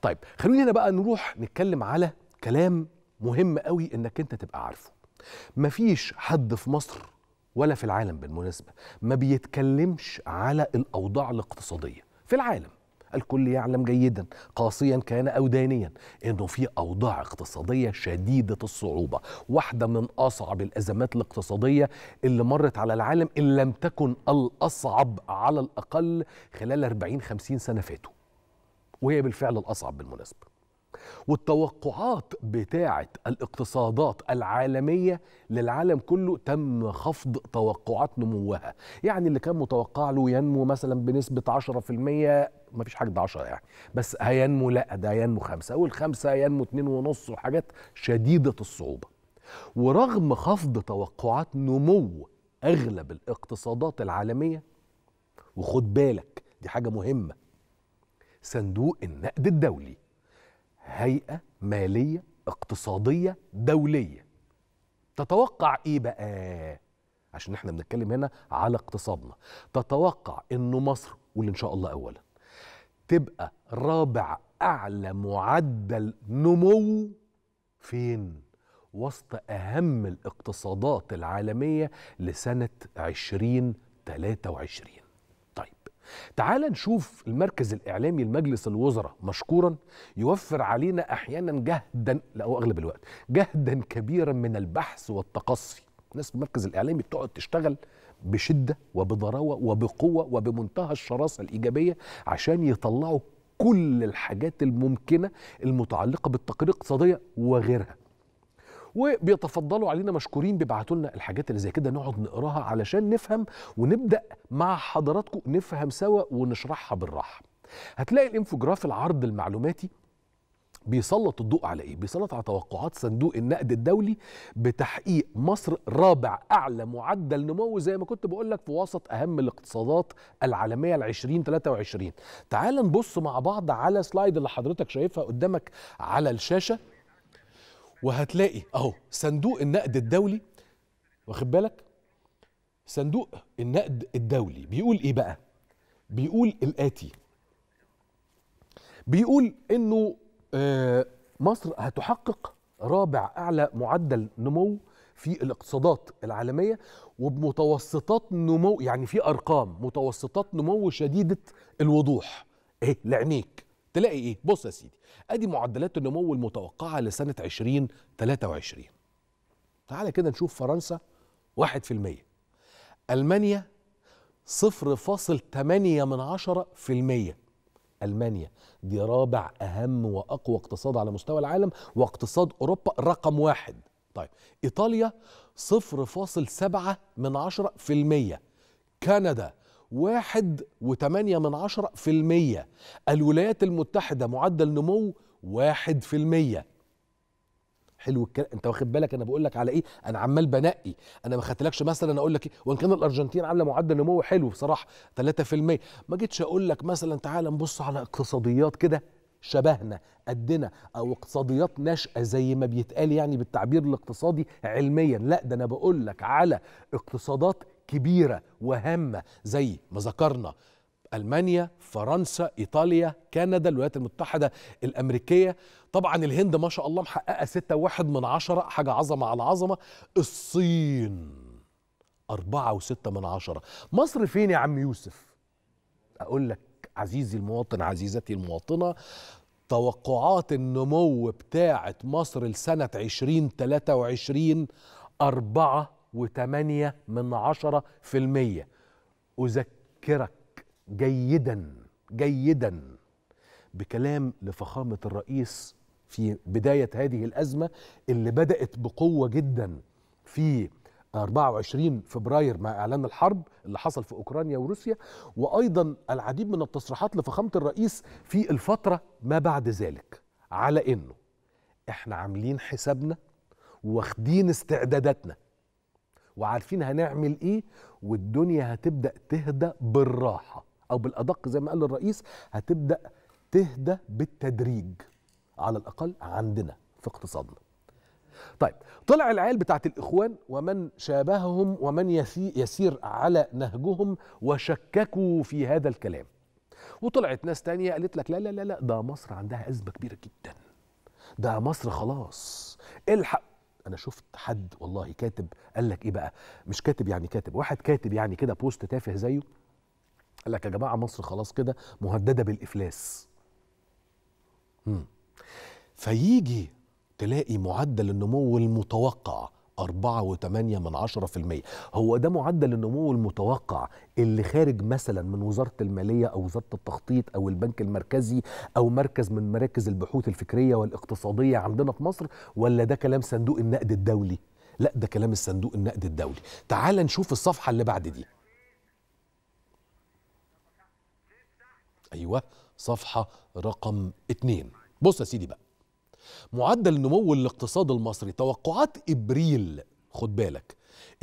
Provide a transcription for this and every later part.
طيب خلينا بقى نروح نتكلم على كلام مهم قوي انك انت تبقى عارفه مفيش حد في مصر ولا في العالم بالمناسبة ما بيتكلمش على الأوضاع الاقتصادية في العالم الكل يعلم جيدا قاسيا كان أو دانيا أنه في أوضاع اقتصادية شديدة الصعوبة واحدة من أصعب الأزمات الاقتصادية اللي مرت على العالم إن لم تكن الأصعب على الأقل خلال 40-50 سنة فاتوا وهي بالفعل الأصعب بالمناسبة والتوقعات بتاعه الاقتصادات العالميه للعالم كله تم خفض توقعات نموها يعني اللي كان متوقع له ينمو مثلا بنسبه 10% ما فيش حاجه ده 10 يعني بس هينمو لا ده ينمو خمسة والخمسة ينمو اتنين ونص وحاجات شديدة الصعوبة ورغم خفض توقعات نمو أغلب الاقتصادات العالمية وخد بالك دي حاجة مهمة صندوق النقد الدولي هيئة مالية اقتصادية دولية تتوقع ايه بقى عشان احنا بنتكلم هنا على اقتصادنا تتوقع انه مصر واللي ان شاء الله اولا تبقى رابع اعلى معدل نمو فين وسط اهم الاقتصادات العالمية لسنة 2023 طيب تعال نشوف المركز الإعلامي لمجلس الوزراء مشكورا يوفر علينا أحيانا جهدا لا هو أغلب الوقت جهدا كبيرا من البحث والتقصي ناس في المركز الإعلامي بتقعد تشتغل بشدة وبضراوة وبقوة وبمنتهى الشراسة الإيجابية عشان يطلعوا كل الحاجات الممكنة المتعلقة بالتقارير الاقتصادية وغيرها وبيتفضلوا علينا مشكورين بيبعتوا لنا الحاجات اللي زي كده نقعد نقراها علشان نفهم ونبدا مع حضراتكم نفهم سوا ونشرحها بالراحه. هتلاقي الانفوجراف العرض المعلوماتي بيسلط الضوء على ايه؟ بيسلط على توقعات صندوق النقد الدولي بتحقيق مصر رابع اعلى معدل نمو زي ما كنت بقول لك في وسط اهم الاقتصادات العالميه ل 2023. تعال نبص مع بعض على سلايد اللي حضرتك شايفها قدامك على الشاشه وهتلاقي اهو صندوق النقد الدولي واخد بالك صندوق النقد الدولي بيقول ايه بقى بيقول الاتي بيقول انه آه مصر هتحقق رابع اعلى معدل نمو في الاقتصادات العالميه وبمتوسطات نمو يعني في ارقام متوسطات نمو شديده الوضوح ايه لعينيك تلاقي ايه بص يا سيدي ادي معدلات النمو المتوقعه لسنه 2023 تعالى كده نشوف فرنسا 1% المانيا 0.8 من عشرة في المية ألمانيا دي رابع أهم وأقوى اقتصاد على مستوى العالم واقتصاد أوروبا رقم واحد طيب إيطاليا 0.7 من عشرة في المية كندا واحد وثمانية من عشرة في المية الولايات المتحدة معدل نمو واحد في المية حلو الكلام انت واخد بالك انا بقول لك على ايه انا عمال بنقي انا ما خدتلكش مثلا اقول لك ايه وان كان الارجنتين عامله معدل نمو حلو بصراحه 3% ما جيتش اقول لك مثلا تعال نبص على اقتصاديات كده شبهنا قدنا او اقتصاديات ناشئه زي ما بيتقال يعني بالتعبير الاقتصادي علميا لا ده انا بقول لك على اقتصادات كبيره وهامه زي ما ذكرنا المانيا فرنسا ايطاليا كندا الولايات المتحده الامريكيه طبعا الهند ما شاء الله محققه ستة واحد من عشرة حاجه عظمه على عظمه الصين أربعة وستة من عشرة مصر فين يا عم يوسف أقول لك عزيزي المواطن عزيزتي المواطنة توقعات النمو بتاعة مصر لسنة 2023 أربعة وثمانية من عشرة في المية أذكرك جيدا جيدا بكلام لفخامة الرئيس في بداية هذه الأزمة اللي بدأت بقوة جدا في 24 فبراير مع اعلان الحرب اللي حصل في اوكرانيا وروسيا وايضا العديد من التصريحات لفخامه الرئيس في الفتره ما بعد ذلك على انه احنا عاملين حسابنا واخدين استعداداتنا وعارفين هنعمل ايه والدنيا هتبدا تهدى بالراحه او بالادق زي ما قال الرئيس هتبدا تهدى بالتدريج على الاقل عندنا في اقتصادنا طيب طلع العيال بتاعت الاخوان ومن شابههم ومن يسير على نهجهم وشككوا في هذا الكلام وطلعت ناس تانية قالت لك لا لا لا لا ده مصر عندها ازمه كبيره جدا ده مصر خلاص الحق انا شفت حد والله كاتب قال لك ايه بقى مش كاتب يعني كاتب واحد كاتب يعني كده بوست تافه زيه قال لك يا جماعه مصر خلاص كده مهدده بالافلاس مم. فيجي تلاقي معدل النمو المتوقع أربعة وثمانية من عشرة في المية هو ده معدل النمو المتوقع اللي خارج مثلا من وزارة المالية أو وزارة التخطيط أو البنك المركزي أو مركز من مراكز البحوث الفكرية والاقتصادية عندنا في مصر ولا ده كلام صندوق النقد الدولي لا ده كلام الصندوق النقد الدولي تعال نشوف الصفحة اللي بعد دي أيوة صفحة رقم اتنين بص يا سيدي بقى معدل نمو الاقتصاد المصري توقعات ابريل خد بالك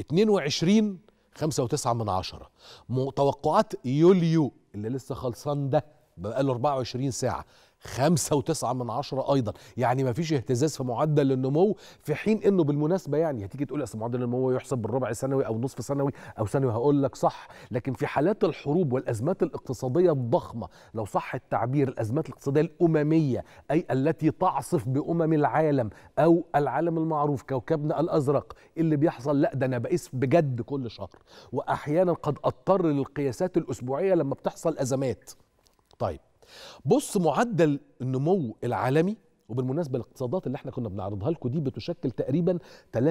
22 5.9 من عشرة توقعات يوليو اللي لسه خلصان ده بقاله 24 ساعة خمسة وتسعة من عشرة أيضا يعني ما فيش اهتزاز في معدل النمو في حين أنه بالمناسبة يعني هتيجي تقول أصل معدل النمو يحسب بالربع سنوي أو نصف سنوي أو سنوي هقول لك صح لكن في حالات الحروب والأزمات الاقتصادية الضخمة لو صح التعبير الأزمات الاقتصادية الأممية أي التي تعصف بأمم العالم أو العالم المعروف كوكبنا الأزرق اللي بيحصل لا ده أنا بقيس بجد كل شهر وأحيانا قد أضطر للقياسات الأسبوعية لما بتحصل أزمات طيب بص معدل النمو العالمي وبالمناسبة الاقتصادات اللي احنا كنا بنعرضها لكم دي بتشكل تقريبا 83%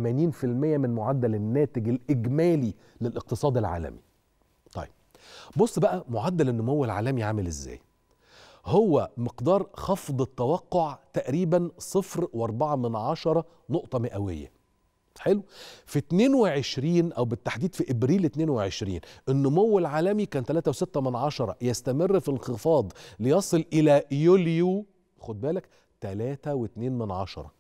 من معدل الناتج الإجمالي للاقتصاد العالمي طيب بص بقى معدل النمو العالمي عامل ازاي هو مقدار خفض التوقع تقريبا صفر واربعة من عشرة نقطة مئوية حلو في 22 او بالتحديد في ابريل 22 النمو العالمي كان 3.6 من عشرة يستمر في الانخفاض ليصل الى يوليو خد بالك 3.2 من عشرة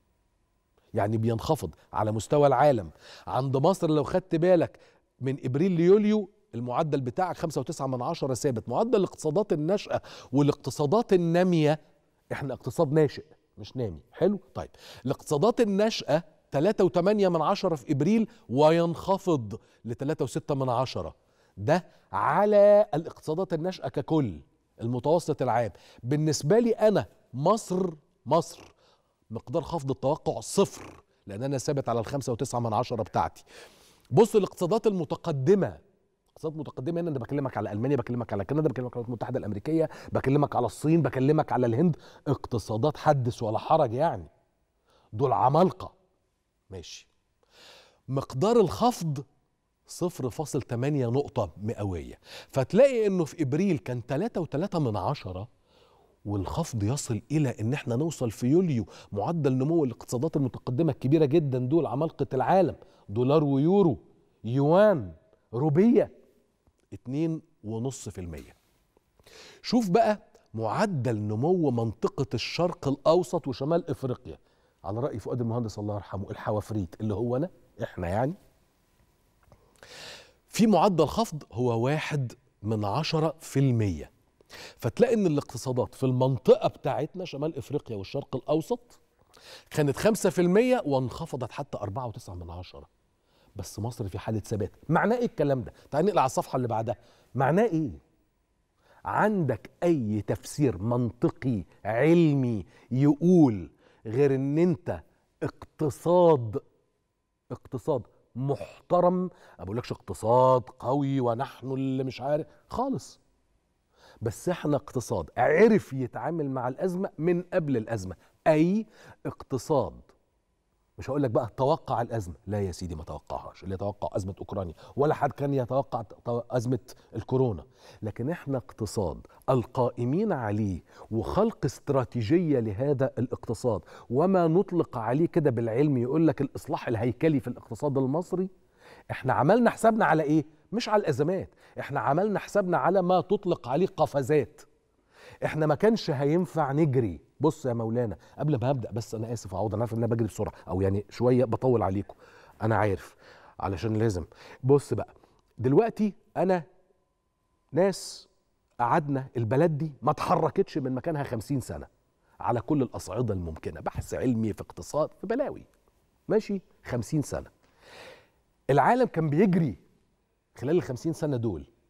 يعني بينخفض على مستوى العالم عند مصر لو خدت بالك من ابريل ليوليو المعدل بتاعك 5.9 من عشرة ثابت معدل الاقتصادات الناشئة والاقتصادات النامية احنا اقتصاد ناشئ مش نامي حلو طيب الاقتصادات الناشئة 3.8 من عشرة في إبريل وينخفض ل 3.6 من عشرة ده على الاقتصادات الناشئة ككل المتوسط العام بالنسبة لي أنا مصر مصر مقدار خفض التوقع صفر لأن أنا ثابت على الخمسة وتسعة من عشرة بتاعتي بص الاقتصادات المتقدمة اقتصادات متقدمة هنا أنا بكلمك على ألمانيا بكلمك على كندا بكلمك على الولايات المتحدة الأمريكية بكلمك على الصين بكلمك على الهند اقتصادات حدث ولا حرج يعني دول عمالقة ماشي مقدار الخفض 0.8 نقطة مئوية فتلاقي انه في ابريل كان 3.3 من عشرة والخفض يصل الى ان احنا نوصل في يوليو معدل نمو الاقتصادات المتقدمة الكبيرة جدا دول عمالقة العالم دولار ويورو يوان روبية 2.5% شوف بقى معدل نمو منطقة الشرق الأوسط وشمال إفريقيا على رأي فؤاد المهندس الله يرحمه الحوافريت اللي هو أنا إحنا يعني في معدل خفض هو واحد من عشرة في المية فتلاقي ان الاقتصادات في المنطقة بتاعتنا شمال افريقيا والشرق الاوسط كانت خمسة في المية وانخفضت حتى أربعة وتسعة من عشرة بس مصر في حالة ثبات معناه ايه الكلام ده تعال نقلع على الصفحة اللي بعدها معناه ايه عندك اي تفسير منطقي علمي يقول غير ان انت اقتصاد اقتصاد محترم ما بقولكش اقتصاد قوي ونحن اللي مش عارف خالص بس احنا اقتصاد عرف يتعامل مع الازمه من قبل الازمه اي اقتصاد مش هقول لك بقى توقع الازمه لا يا سيدي ما توقعهاش اللي يتوقع ازمه اوكرانيا ولا حد كان يتوقع ازمه الكورونا لكن احنا اقتصاد القائمين عليه وخلق استراتيجيه لهذا الاقتصاد وما نطلق عليه كده بالعلم يقول لك الاصلاح الهيكلي في الاقتصاد المصري احنا عملنا حسابنا على ايه مش على الازمات احنا عملنا حسابنا على ما تطلق عليه قفزات احنا ما كانش هينفع نجري بص يا مولانا قبل ما ابدا بس انا اسف اعوض انا عارف ان انا بجري بسرعه او يعني شويه بطول عليكم انا عارف علشان لازم بص بقى دلوقتي انا ناس قعدنا البلد دي ما اتحركتش من مكانها خمسين سنه على كل الاصعده الممكنه بحث علمي في اقتصاد في بلاوي ماشي خمسين سنه العالم كان بيجري خلال الخمسين سنه دول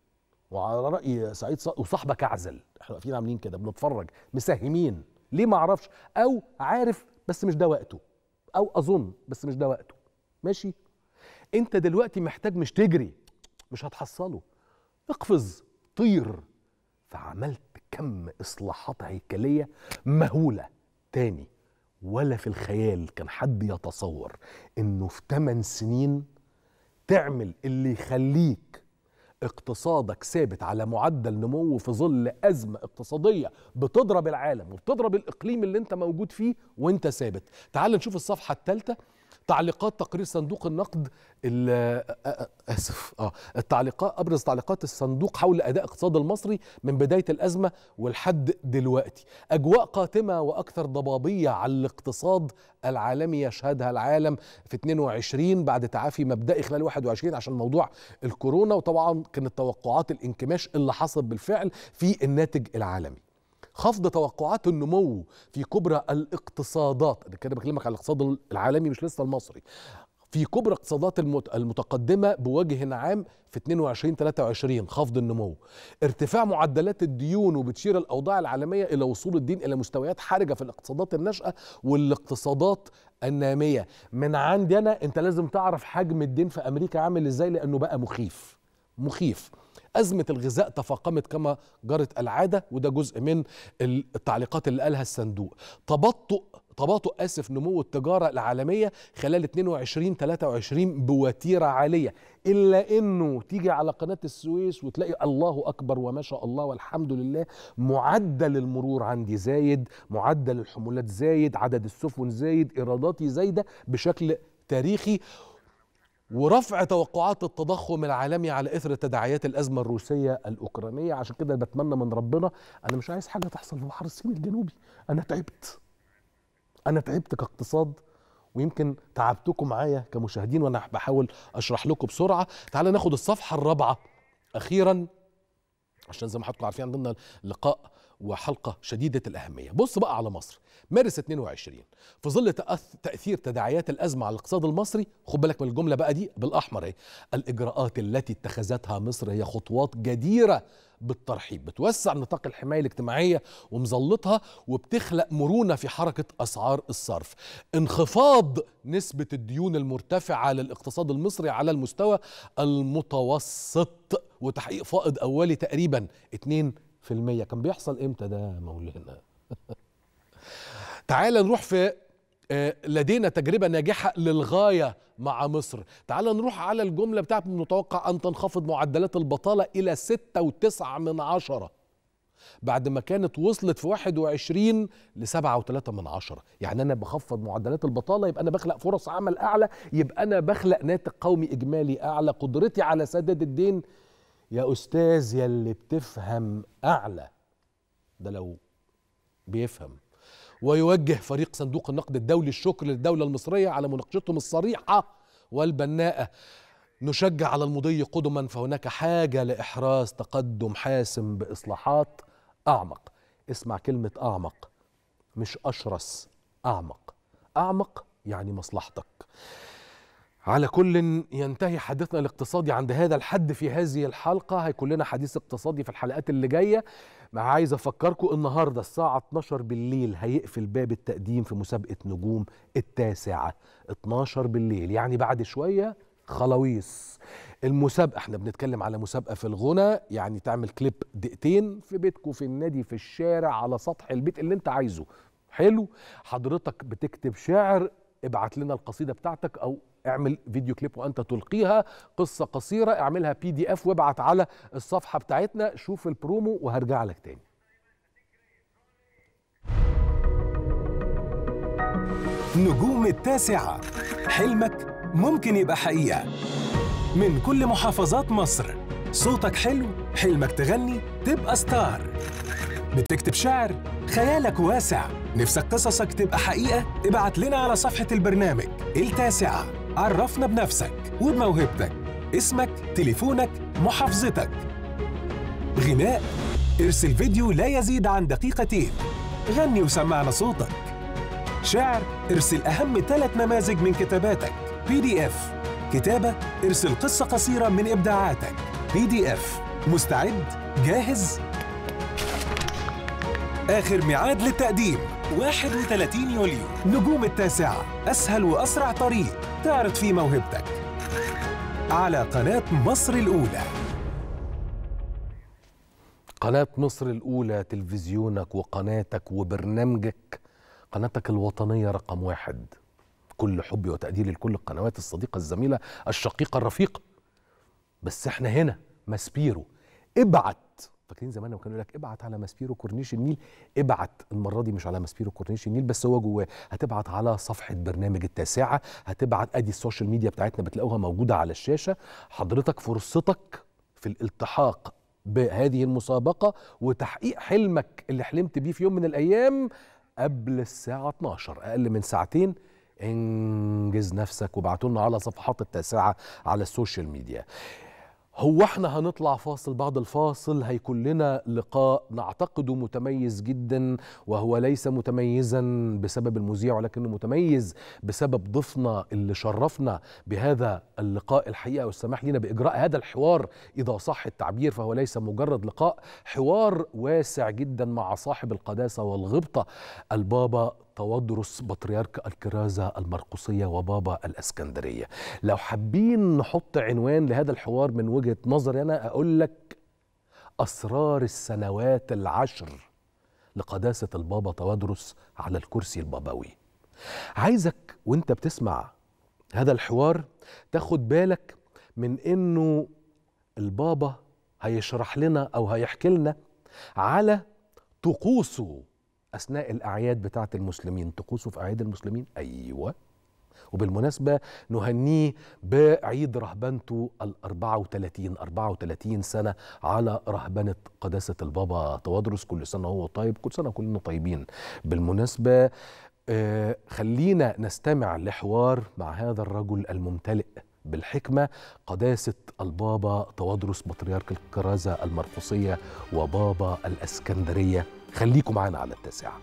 وعلى راي سعيد ص... وصاحبك اعزل احنا واقفين عاملين كده بنتفرج مساهمين ليه ما اعرفش او عارف بس مش ده وقته او اظن بس مش ده وقته ماشي انت دلوقتي محتاج مش تجري مش هتحصله اقفز طير فعملت كم اصلاحات هيكليه مهوله تاني ولا في الخيال كان حد يتصور انه في 8 سنين تعمل اللي يخليك اقتصادك ثابت على معدل نمو في ظل أزمة اقتصادية بتضرب العالم وبتضرب الإقليم اللي أنت موجود فيه وأنت ثابت تعال نشوف الصفحة الثالثة تعليقات تقرير صندوق النقد اسف اه التعليقات ابرز تعليقات الصندوق حول اداء الاقتصاد المصري من بدايه الازمه ولحد دلوقتي اجواء قاتمه واكثر ضبابيه على الاقتصاد العالمي يشهدها العالم في 22 بعد تعافي مبدئي خلال 21 عشان موضوع الكورونا وطبعا كانت توقعات الانكماش اللي حصل بالفعل في الناتج العالمي خفض توقعات النمو في كبرى الاقتصادات انا كده بكلمك على الاقتصاد العالمي مش لسه المصري في كبرى الاقتصادات المتقدمة بوجه عام في 22 23 خفض النمو ارتفاع معدلات الديون وبتشير الأوضاع العالمية إلى وصول الدين إلى مستويات حرجة في الاقتصادات الناشئة والاقتصادات النامية من عندي أنا أنت لازم تعرف حجم الدين في أمريكا عامل إزاي لأنه بقى مخيف مخيف أزمة الغذاء تفاقمت كما جرت العادة وده جزء من التعليقات اللي قالها الصندوق تبطؤ تباطؤ اسف نمو التجاره العالميه خلال 22 23 بوتيره عاليه الا انه تيجي على قناه السويس وتلاقي الله اكبر وما شاء الله والحمد لله معدل المرور عندي زايد معدل الحمولات زايد عدد السفن زايد ايراداتي زايده بشكل تاريخي ورفع توقعات التضخم العالمي على اثر تداعيات الازمه الروسيه الاوكرانيه عشان كده بتمنى من ربنا انا مش عايز حاجه تحصل في بحر الصين الجنوبي انا تعبت انا تعبت كاقتصاد ويمكن تعبتكم معايا كمشاهدين وانا بحاول اشرح لكم بسرعه تعالى ناخد الصفحه الرابعه اخيرا عشان زي ما حضراتكم عارفين عندنا لقاء وحلقة شديدة الأهمية بص بقى على مصر مارس 22 في ظل تأثير تداعيات الأزمة على الاقتصاد المصري خد بالك من الجملة بقى دي بالأحمر اهي الإجراءات التي اتخذتها مصر هي خطوات جديرة بالترحيب بتوسع نطاق الحماية الاجتماعية ومظلتها وبتخلق مرونة في حركة أسعار الصرف انخفاض نسبة الديون المرتفعة للاقتصاد المصري على المستوى المتوسط وتحقيق فائض أولي تقريبا 2 في المية كان بيحصل امتى ده مولانا تعال نروح في لدينا تجربة ناجحة للغاية مع مصر تعال نروح على الجملة بتاعت من المتوقع أن تنخفض معدلات البطالة إلى ستة وتسعة من عشرة بعد ما كانت وصلت في 21 لسبعة وثلاثة من عشرة يعني أنا بخفض معدلات البطالة يبقى أنا بخلق فرص عمل أعلى يبقى أنا بخلق ناتج قومي إجمالي أعلى قدرتي على سداد الدين يا أستاذ يا اللي بتفهم أعلى ده لو بيفهم ويوجه فريق صندوق النقد الدولي الشكر للدولة المصرية على مناقشتهم الصريحة والبناءة نشجع على المضي قدما فهناك حاجة لإحراز تقدم حاسم بإصلاحات أعمق اسمع كلمة أعمق مش أشرس أعمق أعمق يعني مصلحتك على كل ينتهي حديثنا الاقتصادي عند هذا الحد في هذه الحلقة هيكون لنا حديث اقتصادي في الحلقات اللي جاية عايز أفكركم النهاردة الساعة 12 بالليل هيقفل باب التقديم في مسابقة نجوم التاسعة 12 بالليل يعني بعد شوية خلاويص المسابقة احنا بنتكلم على مسابقة في الغنى يعني تعمل كليب دقيقتين في بيتكم في النادي في الشارع على سطح البيت اللي انت عايزه حلو حضرتك بتكتب شعر ابعت لنا القصيدة بتاعتك او اعمل فيديو كليب وانت تلقيها قصة قصيرة اعملها بي دي اف وابعت على الصفحة بتاعتنا شوف البرومو وهرجع لك تاني نجوم التاسعة حلمك ممكن يبقى حقيقة من كل محافظات مصر صوتك حلو حلمك تغني تبقى ستار بتكتب شعر خيالك واسع نفسك قصصك تبقى حقيقة ابعت لنا على صفحة البرنامج التاسعة عرفنا بنفسك وبموهبتك اسمك تليفونك محافظتك غناء ارسل فيديو لا يزيد عن دقيقتين غني وسمعنا صوتك شعر ارسل أهم ثلاث نماذج من كتاباتك بي دي اف كتابة ارسل قصة قصيرة من إبداعاتك بي دي اف مستعد؟ جاهز؟ آخر ميعاد للتقديم 31 يوليو نجوم التاسعة أسهل وأسرع طريق تعرض فيه موهبتك على قناة مصر الأولى قناة مصر الأولى تلفزيونك وقناتك وبرنامجك قناتك الوطنية رقم واحد كل حبي وتقديري لكل القنوات الصديقة الزميلة الشقيقة الرفيقة بس احنا هنا ماسبيرو ابعت فاكرين زمان لما كانوا يقول لك ابعت على ماسبيرو كورنيش النيل ابعت المره دي مش على ماسبيرو كورنيش النيل بس هو جواه هتبعت على صفحه برنامج التاسعه هتبعت ادي السوشيال ميديا بتاعتنا بتلاقوها موجوده على الشاشه حضرتك فرصتك في الالتحاق بهذه المسابقه وتحقيق حلمك اللي حلمت بيه في يوم من الايام قبل الساعه 12 اقل من ساعتين انجز نفسك وابعتوا لنا على صفحات التاسعه على السوشيال ميديا هو احنا هنطلع فاصل بعد الفاصل هيكون لنا لقاء نعتقده متميز جدا وهو ليس متميزا بسبب المذيع ولكنه متميز بسبب ضيفنا اللي شرفنا بهذا اللقاء الحقيقه والسماح لنا باجراء هذا الحوار اذا صح التعبير فهو ليس مجرد لقاء حوار واسع جدا مع صاحب القداسه والغبطه البابا توادرس بطريرك الكرازة المرقصية وبابا الأسكندرية لو حابين نحط عنوان لهذا الحوار من وجهة نظري أنا أقول لك أسرار السنوات العشر لقداسة البابا توادرس على الكرسي البابوي عايزك وانت بتسمع هذا الحوار تاخد بالك من انه البابا هيشرح لنا او هيحكي لنا على طقوسه اثناء الاعياد بتاعه المسلمين طقوسه في اعياد المسلمين ايوه وبالمناسبة نهنيه بعيد رهبنته ال 34 34 سنة على رهبنة قداسة البابا توادرس كل سنة هو طيب كل سنة كلنا طيبين بالمناسبة آه خلينا نستمع لحوار مع هذا الرجل الممتلئ بالحكمة قداسة البابا توادرس بطريرك الكرازة المرقصية وبابا الأسكندرية خليكم معنا على التاسعة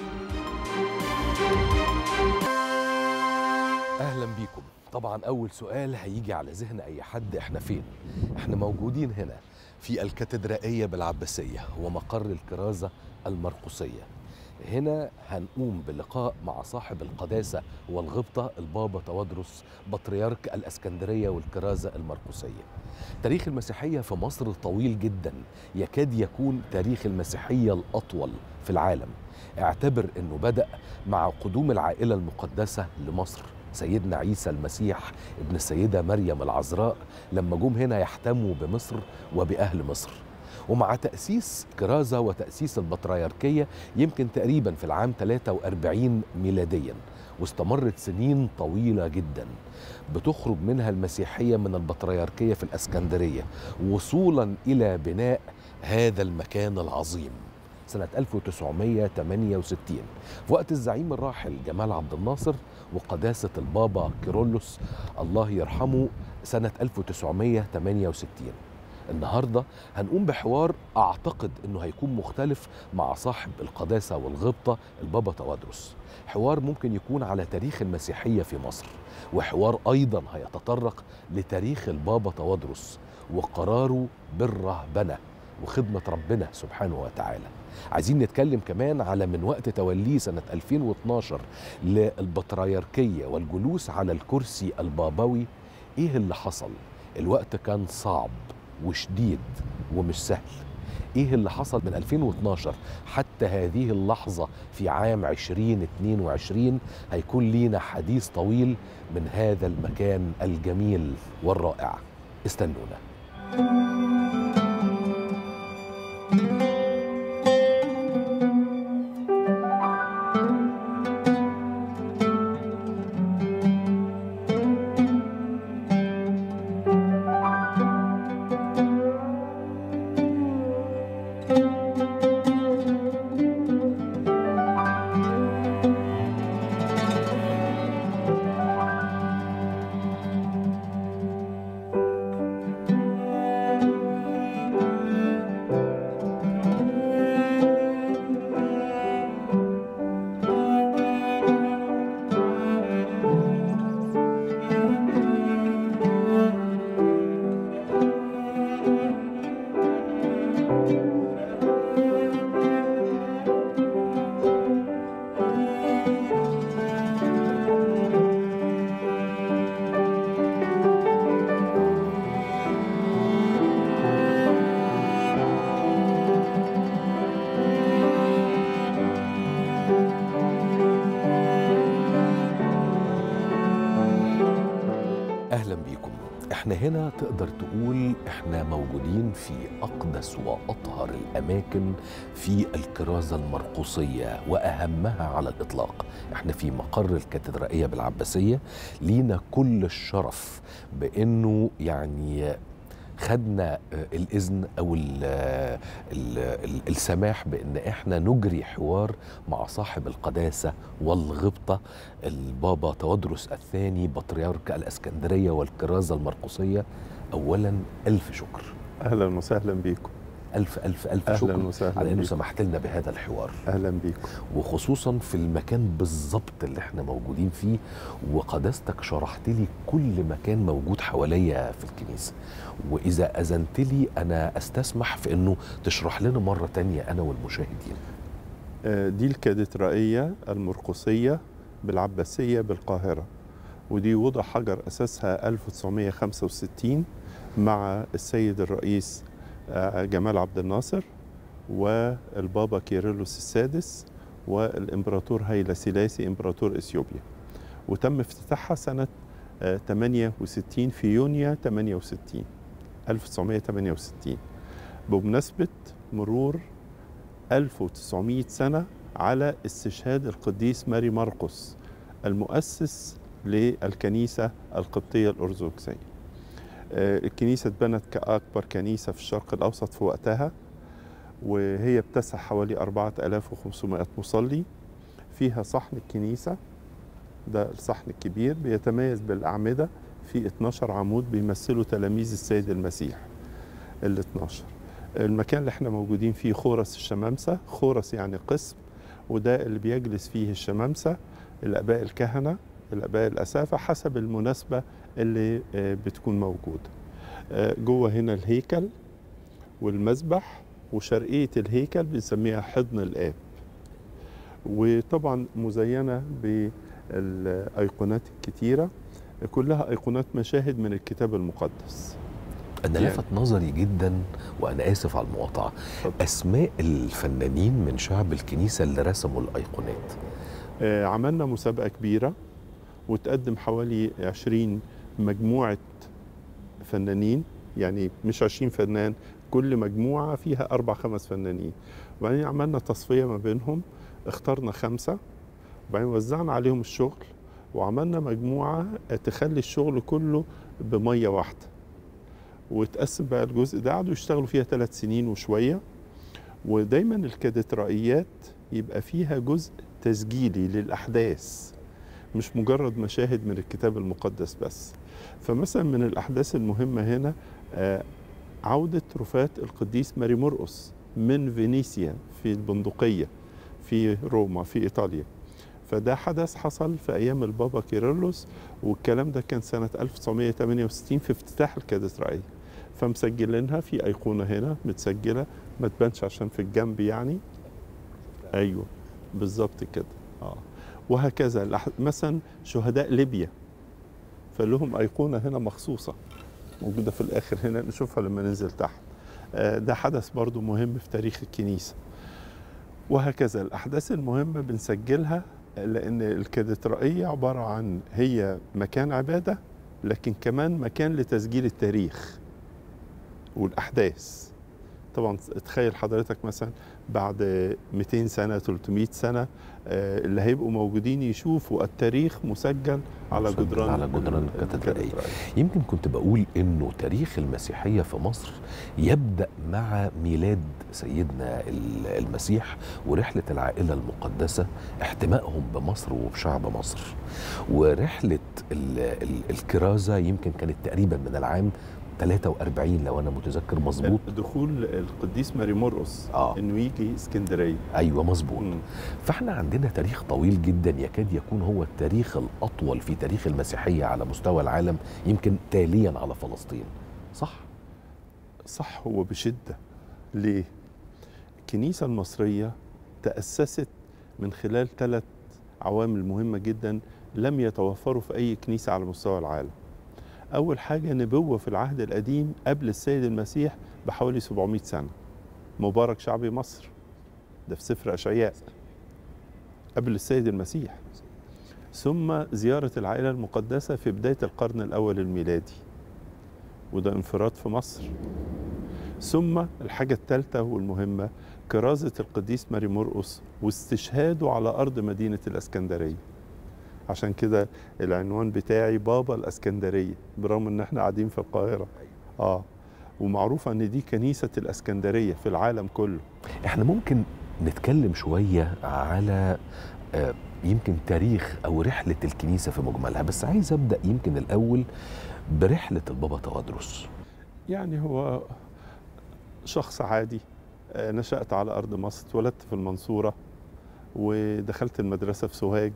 أهلا بيكم طبعا أول سؤال هيجي على ذهن أي حد إحنا فين إحنا موجودين هنا في الكاتدرائية بالعباسية ومقر الكرازة المرقصية هنا هنقوم بلقاء مع صاحب القداسة والغبطة البابا توادرس بطريرك الأسكندرية والكرازة المرقسية تاريخ المسيحية في مصر طويل جدا يكاد يكون تاريخ المسيحية الأطول في العالم اعتبر أنه بدأ مع قدوم العائلة المقدسة لمصر سيدنا عيسى المسيح ابن السيدة مريم العذراء لما جم هنا يحتموا بمصر وبأهل مصر ومع تأسيس كرازة وتأسيس البطريركية يمكن تقريبا في العام 43 ميلاديا واستمرت سنين طويلة جدا بتخرج منها المسيحية من البطريركية في الأسكندرية وصولا إلى بناء هذا المكان العظيم سنة 1968 في وقت الزعيم الراحل جمال عبد الناصر وقداسة البابا كيرلس الله يرحمه سنة 1968 النهارده هنقوم بحوار اعتقد انه هيكون مختلف مع صاحب القداسه والغبطه البابا توادرس حوار ممكن يكون على تاريخ المسيحيه في مصر وحوار ايضا هيتطرق لتاريخ البابا توادرس وقراره بالرهبنه وخدمه ربنا سبحانه وتعالى عايزين نتكلم كمان على من وقت توليه سنة 2012 للبطريركية والجلوس على الكرسي البابوي ايه اللي حصل الوقت كان صعب وشديد ومش سهل ايه اللي حصل من 2012 حتى هذه اللحظة في عام 2022 هيكون لينا حديث طويل من هذا المكان الجميل والرائع استنونا احنا هنا تقدر تقول احنا موجودين في اقدس واطهر الاماكن في الكرازه المرقصيه واهمها على الاطلاق احنا في مقر الكاتدرائيه بالعباسيه لينا كل الشرف بانه يعني خدنا آه، الاذن او ال ال ال السماح بان احنا نجري حوار مع صاحب القداسه والغبطه البابا تودرس الثاني بطريرك الاسكندريه والكرازه المرقصيه اولا الف شكر اهلا وسهلا بيكم الف الف الف اهلا شكر وسهلا على انه بيكم. سمحت لنا بهذا الحوار اهلا بيكم وخصوصا في المكان بالظبط اللي احنا موجودين فيه وقداستك شرحت لي كل مكان موجود حواليا في الكنيسه واذا اذنت لي انا استسمح في انه تشرح لنا مره تانية انا والمشاهدين آه، دي الكاتدرائيه المرقصيه بالعباسيه بالقاهره ودي وضع حجر اساسها 1965 مع السيد الرئيس آه، جمال عبد الناصر والبابا كيرلس السادس والامبراطور هيلا سيلاسي امبراطور اثيوبيا وتم افتتاحها سنه آه، 68 في يونيو 68 1968 بمناسبه مرور 1900 سنة على استشهاد القديس ماري مرقس المؤسس للكنيسة القبطية الأرثوذكسية آه، الكنيسة اتبنت كأكبر كنيسة في الشرق الأوسط في وقتها وهي بتسع حوالي 4500 مصلي فيها صحن الكنيسة ده الصحن الكبير بيتميز بالأعمدة في 12 عمود بيمثلوا تلاميذ السيد المسيح ال 12 المكان اللي احنا موجودين فيه خورس الشمامسة خورس يعني قسم وده اللي بيجلس فيه الشمامسة الآباء الكهنة الآباء الأسافة حسب المناسبة اللي آه، بتكون موجودة آه، جوه هنا الهيكل والمذبح وشرقية الهيكل بنسميها حضن الآب وطبعا مزينة بالأيقونات الكتيرة كلها أيقونات مشاهد من الكتاب المقدس انا يعني- لفت نظري جدا وانا اسف على المقاطعه اتفضل. اسماء الفنانين من شعب الكنيسه اللي رسموا الايقونات آه، عملنا مسابقة كبيرة وتقدم حوالي 20 مجموعة فنانين يعني مش 20 فنان كل مجموعة فيها أربع خمس فنانين وبعدين عملنا تصفية ما بينهم اخترنا خمسة وبعدين وزعنا عليهم الشغل وعملنا مجموعة تخلي الشغل كله بمية واحدة وتقسم بقى الجزء ده قعدوا يشتغلوا فيها ثلاث سنين وشوية ودايما الكاتدرائيات يبقى فيها جزء تسجيلي للأحداث مش مجرد مشاهد من الكتاب المقدس بس فمثلا من الأحداث المهمة هنا آه، عودة رفاة القديس ماري مرقس من فينيسيا في البندقية في روما في إيطاليا فده حدث حصل في أيام البابا كيرلس والكلام ده كان سنة 1968 في افتتاح الكاتدرائية فمسجلينها في أيقونة هنا متسجلة ما تبانش عشان في الجنب يعني أيوه بالظبط كده اه وهكذا الأح- مثلا شهداء ليبيا فلهم أيقونة هنا مخصوصة موجودة في الآخر هنا نشوفها لما ننزل تحت آه، ده حدث برضو مهم في تاريخ الكنيسة وهكذا الأحداث المهمة بنسجلها لأن الكاتدرائية عبارة عن هي مكان عبادة لكن كمان مكان لتسجيل التاريخ والأحداث طبعا تخيل حضرتك مثلا بعد 200 سنة 300 سنة آه، اللي هيبقوا موجودين يشوفوا التاريخ مسجل على مسجل جدران على جدران ال- الكاتدرائية. يمكن كنت بقول انه تاريخ المسيحيه في مصر يبدا مع ميلاد سيدنا ال- المسيح ورحله العائله المقدسه احتمائهم بمصر وبشعب مصر ورحله ال- ال- الكرازه يمكن كانت تقريبا من العام 43 لو انا متذكر مظبوط دخول القديس ماري مرقس آه. انه يجي اسكندريه ايوه مظبوط مم. فاحنا عندنا تاريخ طويل جدا يكاد يكون هو التاريخ الاطول في تاريخ المسيحيه على مستوى العالم يمكن تاليا على فلسطين صح صح هو بشده ليه؟ الكنيسه المصريه تاسست من خلال ثلاث عوامل مهمه جدا لم يتوفروا في اي كنيسه على مستوى العالم. اول حاجه نبوه في العهد القديم قبل السيد المسيح بحوالي 700 سنه. مبارك شعب مصر ده في سفر اشعياء قبل السيد المسيح. ثم زياره العائله المقدسه في بدايه القرن الاول الميلادي. وده انفراد في مصر ثم الحاجة الثالثة والمهمة كرازة القديس ماري مرقس واستشهاده على أرض مدينة الإسكندرية عشان كده العنوان بتاعي بابا الإسكندرية برغم إن احنا قاعدين في القاهرة آه ومعروفة إن دي كنيسة الإسكندرية في العالم كله احنا ممكن نتكلم شوية على آه، يمكن تاريخ او رحلة الكنيسة في مجملها بس عايز ابدأ يمكن الاول برحلة البابا توادرس يعني هو شخص عادي آه، نشأت على أرض مصر اتولدت في المنصورة ودخلت المدرسة في سوهاج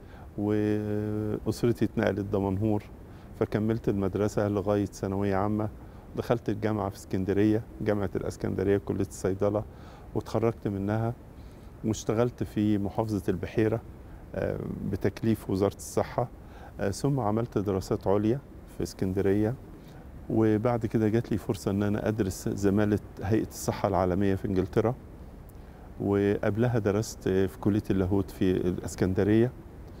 وأسرتي اتنقلت دمنهور فكملت المدرسة لغاية ثانوية عامة دخلت الجامعة في اسكندرية جامعة الاسكندرية كلية الصيدلة وتخرجت منها واشتغلت في محافظة البحيرة آه، بتكليف وزارة الصحة آه، ثم عملت دراسات عليا في اسكندرية وبعد كده جات لي فرصة ان انا ادرس زمالة هيئة الصحة العالمية في انجلترا وقبلها درست في كلية اللاهوت في الاسكندرية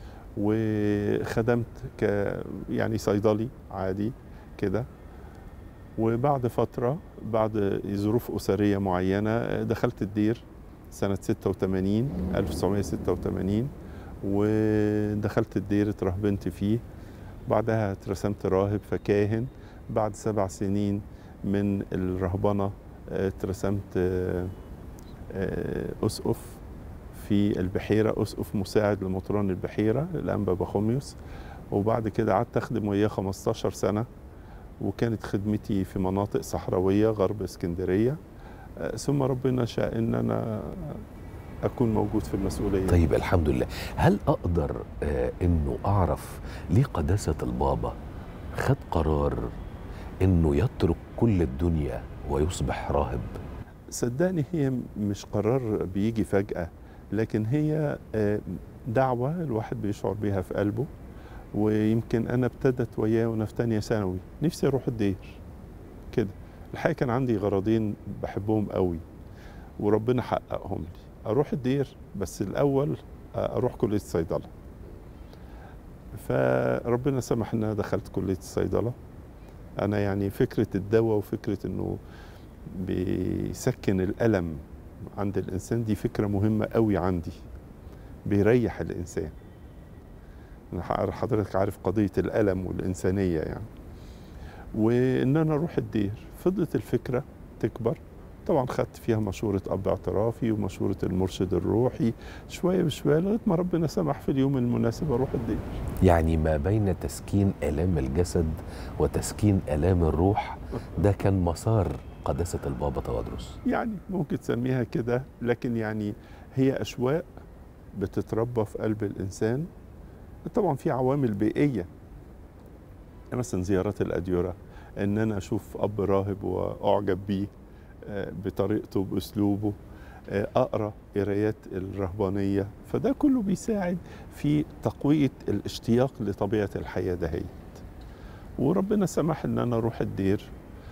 وخدمت ك يعني صيدلي عادي كده وبعد فترة بعد ظروف أسرية معينة دخلت الدير سنة 86 1986 ودخلت الدير اترهبنت فيه بعدها اترسمت راهب فكاهن بعد سبع سنين من الرهبنة آه، اترسمت آه، آه، أسقف في البحيرة أسقف مساعد لمطران البحيرة الأنبا بخوميوس وبعد كده قعدت أخدم وياه 15 سنة وكانت خدمتي في مناطق صحراوية غرب اسكندرية آه، ثم ربنا شاء ان انا اكون موجود في المسؤوليه طيب الحمد لله هل اقدر آه انه اعرف ليه قداسة البابا خد قرار انه يترك كل الدنيا ويصبح راهب صدقني هي مش قرار بيجي فجاه لكن هي آه، دعوه الواحد بيشعر بيها في قلبه ويمكن انا ابتدت وياه وانا في تانية ثانوي نفسي اروح الدير كده الحقيقه كان عندي غرضين بحبهم قوي وربنا حققهم لي اروح الدير بس الاول آه، اروح كليه الصيدله فربنا سمح ان انا دخلت كليه الصيدله انا يعني فكره الدواء وفكره انه بيسكن الالم عند الانسان دي فكره مهمه قوي عندي بيريح الانسان أنا حضرتك عارف قضيه الالم والانسانيه يعني وان انا اروح الدير فضلت الفكره تكبر طبعا خدت فيها مشورة أب اعترافي ومشورة المرشد الروحي شوية بشوية لغاية ما ربنا سمح في اليوم المناسب أروح الدير يعني ما بين تسكين آلام الجسد وتسكين آلام الروح ده كان مسار قداسة البابا توادرس يعني ممكن تسميها كده لكن يعني هي أشواق بتتربى في قلب الإنسان طبعا في عوامل بيئية مثلا زيارات الأديرة إن أنا أشوف أب راهب وأعجب بيه آه، بطريقته بأسلوبه آه، أقرأ قرايات الرهبانية فده كله بيساعد في تقوية الاشتياق لطبيعة الحياة دهيت وربنا سمح إن أنا أروح الدير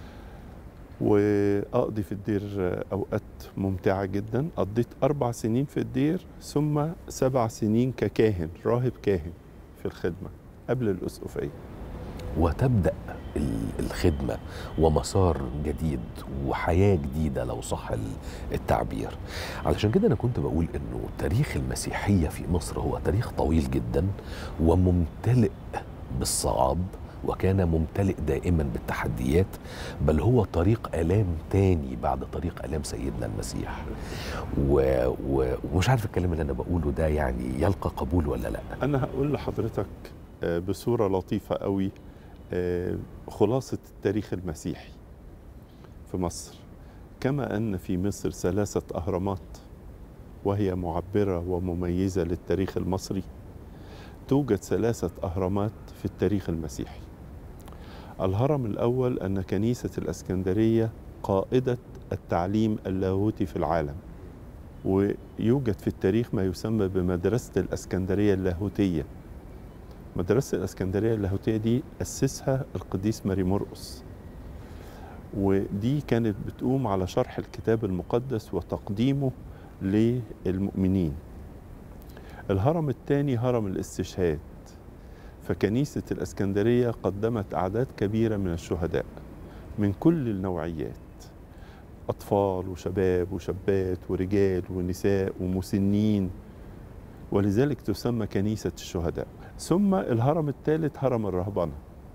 وأقضي في الدير أوقات ممتعة جدا قضيت أربع سنين في الدير ثم سبع سنين ككاهن راهب كاهن في الخدمة قبل الأسقفية وتبدأ ال- الخدمة ومسار جديد وحياة جديدة لو صح ال- التعبير علشان كده أنا كنت بقول أنه تاريخ المسيحية في مصر هو تاريخ طويل جدا وممتلئ بالصعاب وكان ممتلئ دائما بالتحديات بل هو طريق آلام تاني بعد طريق آلام سيدنا المسيح و... و... ومش عارف الكلام اللي أنا بقوله ده يعني يلقى قبول ولا لا أنا هقول لحضرتك آه، بصورة لطيفة قوي آه، خلاصة التاريخ المسيحي في مصر كما أن في مصر ثلاثة أهرامات وهي معبرة ومميزة للتاريخ المصري توجد ثلاثة أهرامات في التاريخ المسيحي الهرم الأول أن كنيسة الأسكندرية قائدة التعليم اللاهوتي في العالم ويوجد في التاريخ ما يسمى بمدرسة الأسكندرية اللاهوتية مدرسة الأسكندرية اللاهوتية دي أسسها القديس ماري مرقس ودي كانت بتقوم على شرح الكتاب المقدس وتقديمه للمؤمنين الهرم الثاني هرم الاستشهاد فكنيسة الأسكندرية قدمت أعداد كبيرة من الشهداء من كل النوعيات أطفال وشباب وشابات ورجال ونساء ومسنين ولذلك تسمى كنيسة الشهداء ثم الهرم الثالث هرم الرهبنة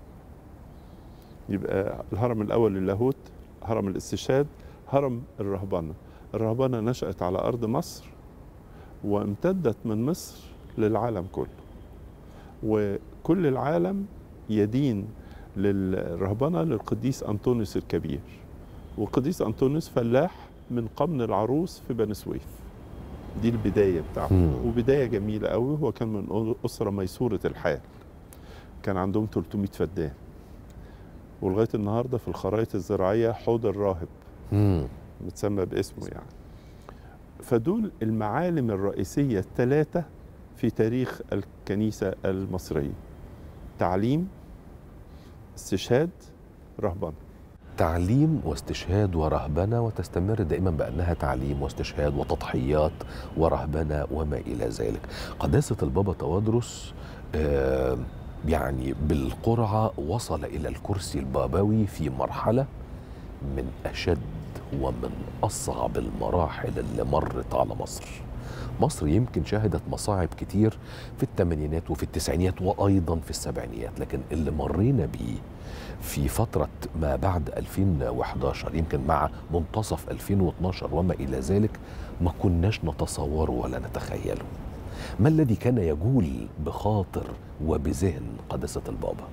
يبقى الهرم الأول للاهوت هرم الاستشهاد هرم الرهبنة الرهبنة نشأت على أرض مصر وامتدت من مصر للعالم كله وكل العالم يدين للرهبنة للقديس أنطونيوس الكبير والقديس أنطونيوس فلاح من قمن العروس في بني سويف دي البداية بتاعته مم. وبداية جميلة قوي هو كان من أسرة ميسورة الحال كان عندهم 300 فدان ولغاية النهاردة في الخرائط الزراعية حوض الراهب مم. متسمى باسمه يعني فدول المعالم الرئيسية الثلاثة في تاريخ الكنيسة المصرية تعليم استشهاد رهبنة تعليم واستشهاد ورهبنة وتستمر دائما بأنها تعليم واستشهاد وتضحيات ورهبنة وما إلى ذلك قداسة البابا توادرس آه، يعني بالقرعة وصل إلى الكرسي البابوي في مرحلة من أشد ومن أصعب المراحل اللي مرت على مصر مصر يمكن شهدت مصاعب كتير في الثمانينات وفي التسعينيات وأيضا في السبعينيات لكن اللي مرينا بيه في فترة ما بعد 2011 يمكن مع منتصف 2012 وما إلى ذلك ما كناش نتصوره ولا نتخيله ما الذي كان يجول بخاطر وبذهن قداسة البابا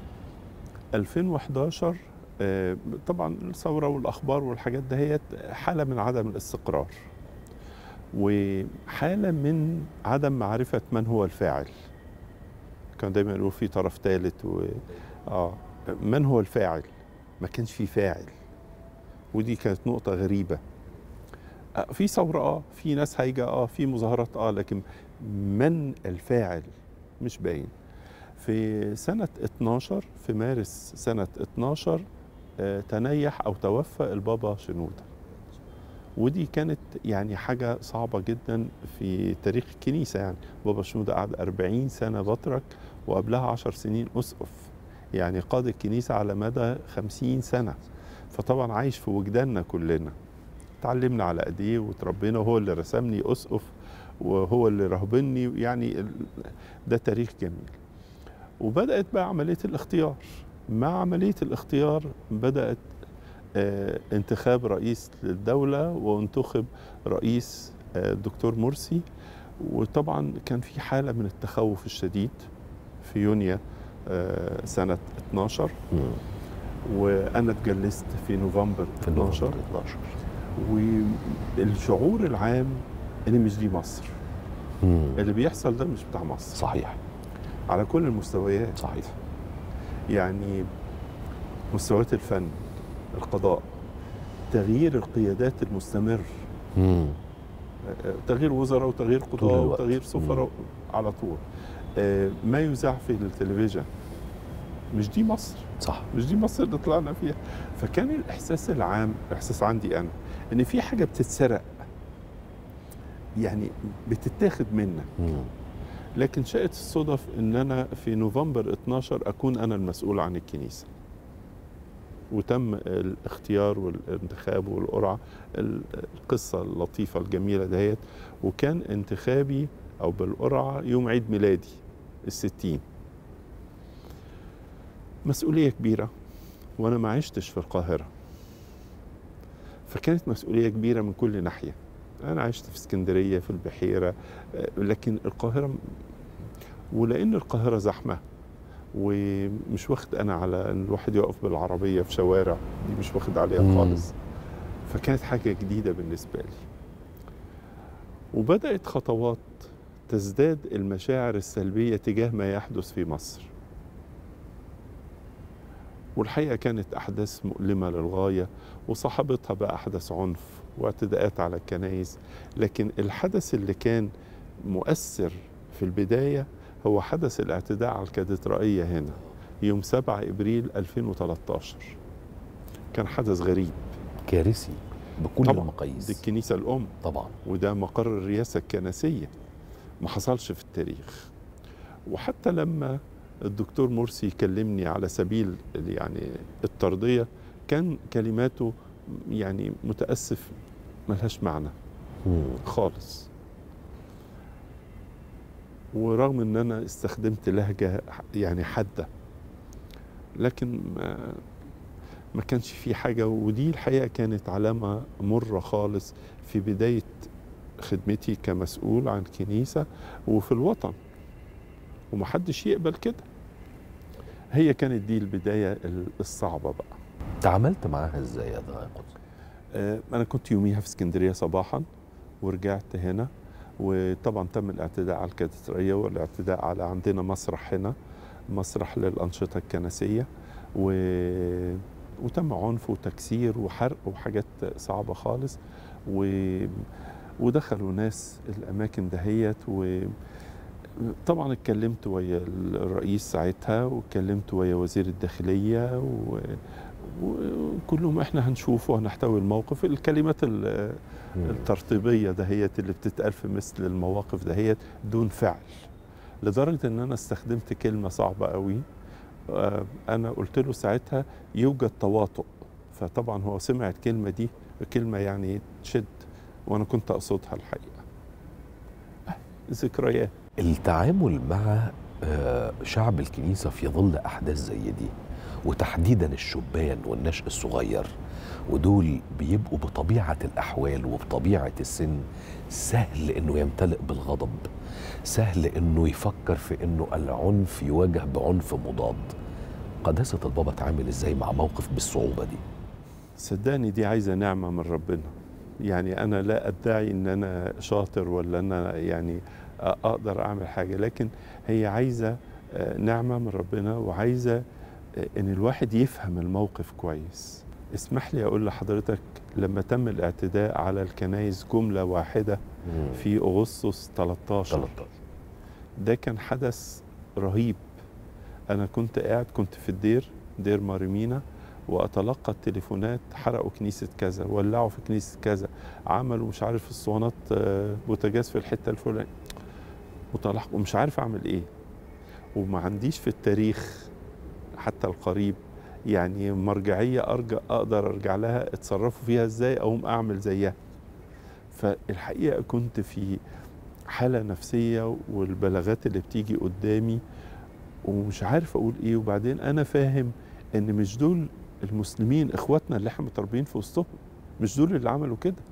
2011 آه، طبعا الثورة والأخبار والحاجات دهيت حالة من عدم الاستقرار وحالة من عدم معرفة من هو الفاعل كان دايما يقولوا في طرف ثالث و... آه من هو الفاعل ما كانش في فاعل ودي كانت نقطة غريبة آه، في ثورة اه في ناس هايجة اه في مظاهرات اه لكن من الفاعل مش باين في سنة 12 في مارس سنة 12 آه، تنيح أو توفى البابا شنودة ودي كانت يعني حاجة صعبة جدا في تاريخ الكنيسة يعني بابا شنودة قعد 40 سنة بطرك وقبلها 10 سنين أسقف يعني قاد الكنيسة على مدى 50 سنة فطبعا عايش في وجداننا كلنا اتعلمنا على ايديه وتربينا وهو اللي رسمني اسقف وهو اللي رهبني يعني ال- ده تاريخ جميل وبدات بقى عمليه الاختيار مع عمليه الاختيار بدات آه، انتخاب رئيس للدوله وانتخب رئيس آه، الدكتور مرسي وطبعا كان في حاله من التخوف الشديد في يونيو آه، سنه 12 مم. وانا اتجلست في نوفمبر في 12 نوفمبر 12 والشعور العام ان مش دي مصر مم. اللي بيحصل ده مش بتاع مصر صحيح على كل المستويات صحيح يعني مستويات الفن القضاء تغيير القيادات المستمر مم. آه، تغيير وزراء وتغيير طول قضاء الوقت. وتغيير سفراء على طول آه، ما يذاع في التلفزيون مش دي مصر صح مش دي مصر اللي طلعنا فيها فكان الاحساس العام احساس عندي انا ان في حاجه بتتسرق يعني بتتاخد منك مم. لكن شاءت الصدف ان انا في نوفمبر 12 اكون انا المسؤول عن الكنيسه وتم الاختيار والانتخاب والقرعه ال- القصه اللطيفه الجميله دهيت وكان انتخابي او بالقرعه يوم عيد ميلادي الستين مسؤوليه كبيره وانا ما عشتش في القاهره فكانت مسؤوليه كبيره من كل ناحيه انا عشت في اسكندريه في البحيره آه، لكن القاهره م- ولان القاهره زحمه ومش واخد انا على ان الواحد يقف بالعربيه في شوارع دي مش واخد عليها مم. خالص فكانت حاجه جديده بالنسبه لي وبدات خطوات تزداد المشاعر السلبيه تجاه ما يحدث في مصر والحقيقه كانت احداث مؤلمه للغايه وصاحبتها بقى احداث عنف واعتداءات على الكنائس لكن الحدث اللي كان مؤثر في البدايه هو حدث الاعتداء على الكاتدرائيه هنا يوم 7 ابريل 2013 كان حدث غريب كارثي بكل طبعا المقاييس دي الكنيسه الام طبعا وده مقر الرئاسة الكنسية ما حصلش في التاريخ وحتى لما الدكتور مرسي كلمني على سبيل يعني الترضية فكان كلماته يعني متاسف ملهاش معنى مم. خالص ورغم ان انا استخدمت لهجه يعني حاده لكن ما, ما كانش في حاجه ودي الحقيقه كانت علامه مره خالص في بدايه خدمتي كمسؤول عن كنيسه وفي الوطن ومحدش يقبل كده هي كانت دي البدايه الصعبه بقى تعاملت معاها ازاي يا ضياء قدس؟ آه، انا كنت يوميها في اسكندريه صباحا ورجعت هنا وطبعا تم الاعتداء على الكاتدرائيه والاعتداء على عندنا مسرح هنا مسرح للانشطه الكنسيه و... وتم عنف وتكسير وحرق وحاجات صعبه خالص و... ودخلوا ناس الاماكن دهيت و طبعا اتكلمت ويا الرئيس ساعتها واتكلمت ويا وزير الداخليه و... وكلهم احنا هنشوف وهنحتوي الموقف الكلمات ال- الترطيبيه دهيت اللي بتتقال في مثل المواقف دهيت دون فعل لدرجه ان انا استخدمت كلمه صعبه قوي آه، انا قلت له ساعتها يوجد تواطؤ فطبعا هو سمع الكلمه دي كلمه يعني تشد وانا كنت اقصدها الحقيقه آه، ذكريات التعامل مع آه، شعب الكنيسة في ظل أحداث زي دي وتحديدا الشبان والنشء الصغير ودول بيبقوا بطبيعة الأحوال وبطبيعة السن سهل إنه يمتلئ بالغضب سهل إنه يفكر في إنه العنف يواجه بعنف مضاد قداسة البابا تعامل إزاي مع موقف بالصعوبة دي صدقني دي عايزه نعمه من ربنا يعني انا لا ادعي ان انا شاطر ولا ان انا يعني اقدر اعمل حاجه لكن هي عايزه آه، نعمه من ربنا وعايزه آه، ان الواحد يفهم الموقف كويس اسمح لي اقول لحضرتك لما تم الاعتداء على الكنائس جمله واحده في اغسطس 13 13 ده كان حدث رهيب انا كنت قاعد كنت في الدير دير ماريمينا واتلقى التليفونات حرقوا كنيسه كذا ولعوا في كنيسه كذا عملوا مش عارف اسطوانات آه، بوتاجاز في الحته الفلانيه وطلع ومش عارف اعمل ايه وما عنديش في التاريخ حتى القريب يعني مرجعيه ارجع اقدر ارجع لها اتصرفوا فيها ازاي اقوم اعمل زيها فالحقيقه كنت في حاله نفسيه والبلاغات اللي بتيجي قدامي ومش عارف اقول ايه وبعدين انا فاهم ان مش دول المسلمين اخواتنا اللي احنا متربيين في وسطهم مش دول اللي عملوا كده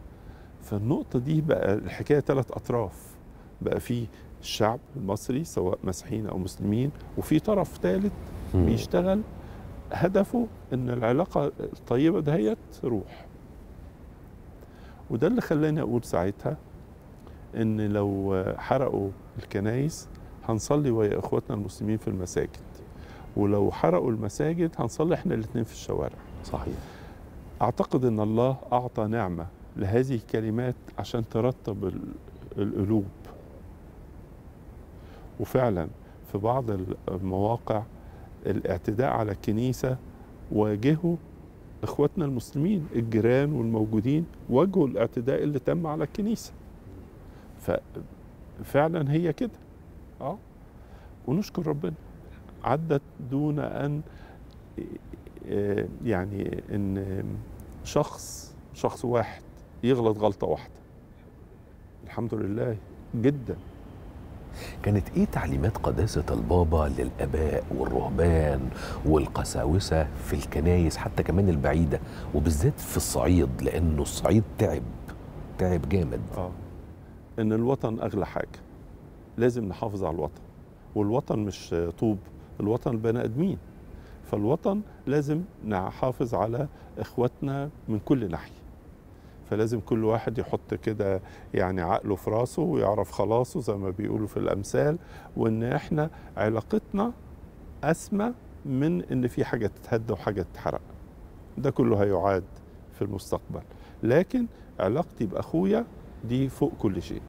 فالنقطة دي بقى الحكاية ثلاث أطراف بقى في الشعب المصري سواء مسيحيين أو مسلمين وفي طرف ثالث بيشتغل هدفه ان العلاقة الطيبة دهيت تروح وده اللي خلاني اقول ساعتها ان لو حرقوا الكنايس هنصلي ويا اخواتنا المسلمين في المساجد ولو حرقوا المساجد هنصلي احنا الاثنين في الشوارع صحيح اعتقد ان الله اعطى نعمه لهذه الكلمات عشان ترتب ال- القلوب وفعلا في بعض المواقع الاعتداء على الكنيسه واجهوا اخواتنا المسلمين الجيران والموجودين واجهوا الاعتداء اللي تم على الكنيسه ففعلا هي كده اه ونشكر ربنا عدت دون ان آه، يعني ان شخص شخص واحد يغلط غلطه واحده الحمد لله جدا كانت ايه تعليمات قداسة البابا للآباء والرهبان والقساوسة في الكنايس حتى كمان البعيدة وبالذات في الصعيد لأنه الصعيد تعب تعب جامد اه ان الوطن اغلى حاجه لازم نحافظ على الوطن والوطن مش طوب الوطن البني ادمين فالوطن لازم نحافظ على اخواتنا من كل ناحيه فلازم كل واحد يحط كده يعني عقله في راسه ويعرف خلاصه زي ما بيقولوا في الامثال وان احنا علاقتنا اسمى من ان في حاجه تتهدى وحاجه تتحرق ده كله هيعاد في المستقبل لكن علاقتي باخويا دي فوق كل شيء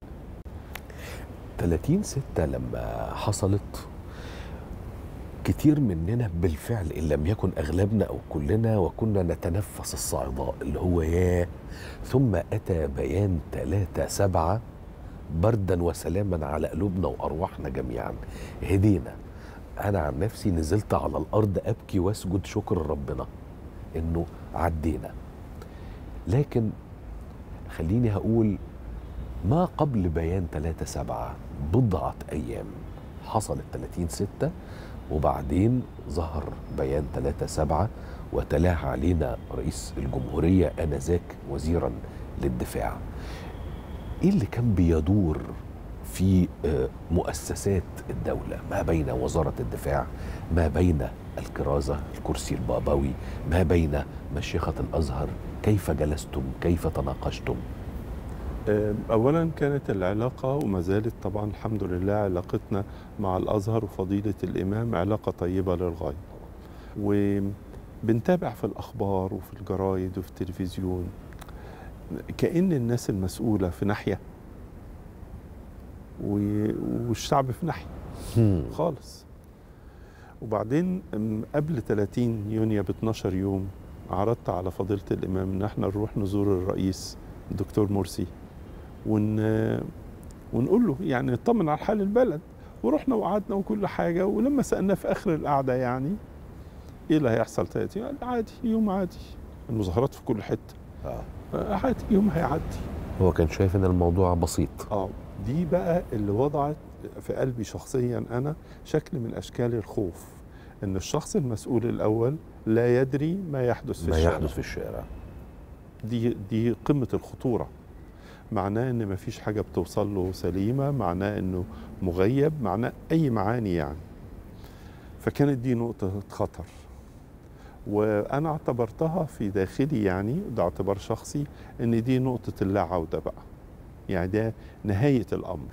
30 ستة لما حصلت كتير مننا بالفعل إن لم يكن أغلبنا أو كلنا وكنا نتنفس الصعداء اللي هو ياه ثم أتى بيان ثلاثة سبعة بردا وسلاما على قلوبنا وأرواحنا جميعا هدينا أنا عن نفسي نزلت على الأرض أبكي وأسجد شكر ربنا انه عدينا لكن خليني هقول ما قبل بيان 3 7 بضعة أيام حصلت 30 6 وبعدين ظهر بيان 3 7 وتلاه علينا رئيس الجمهورية آنذاك وزيرا للدفاع إيه اللي كان بيدور في آه، مؤسسات الدولة ما بين وزارة الدفاع ما بين الكرازة الكرسي البابوي ما بين مشيخة الأزهر كيف جلستم كيف تناقشتم آه، اولا كانت العلاقه وما زالت طبعا الحمد لله علاقتنا مع الازهر وفضيله الامام علاقه طيبه للغايه وبنتابع في الاخبار وفي الجرايد وفي التلفزيون كأن الناس المسؤولة في ناحية و- والشعب في ناحية خالص وبعدين أم، قبل 30 يونيو ب 12 يوم عرضت على فضيلة الإمام إن احنا نروح نزور الرئيس الدكتور مرسي ون ونقول له يعني نطمن على حال البلد ورحنا وقعدنا وكل حاجة ولما سألناه في آخر القعدة يعني إيه اللي هيحصل 30 قال عادي يوم عادي المظاهرات في كل حتة آه. آه، عادي يوم هيعدي هو كان شايف ان الموضوع بسيط اه دي بقى اللي وضعت في قلبي شخصيا انا شكل من اشكال الخوف ان الشخص المسؤول الاول لا يدري ما يحدث في ما الشارع يحدث في الشارع دي دي قمه الخطوره معناه ان ما فيش حاجه بتوصل له سليمه معناه انه مغيب معناه اي معاني يعني فكانت دي نقطه خطر وانا اعتبرتها في داخلي يعني ده اعتبار شخصي ان دي نقطه اللا عوده بقى يعني ده نهايه الامر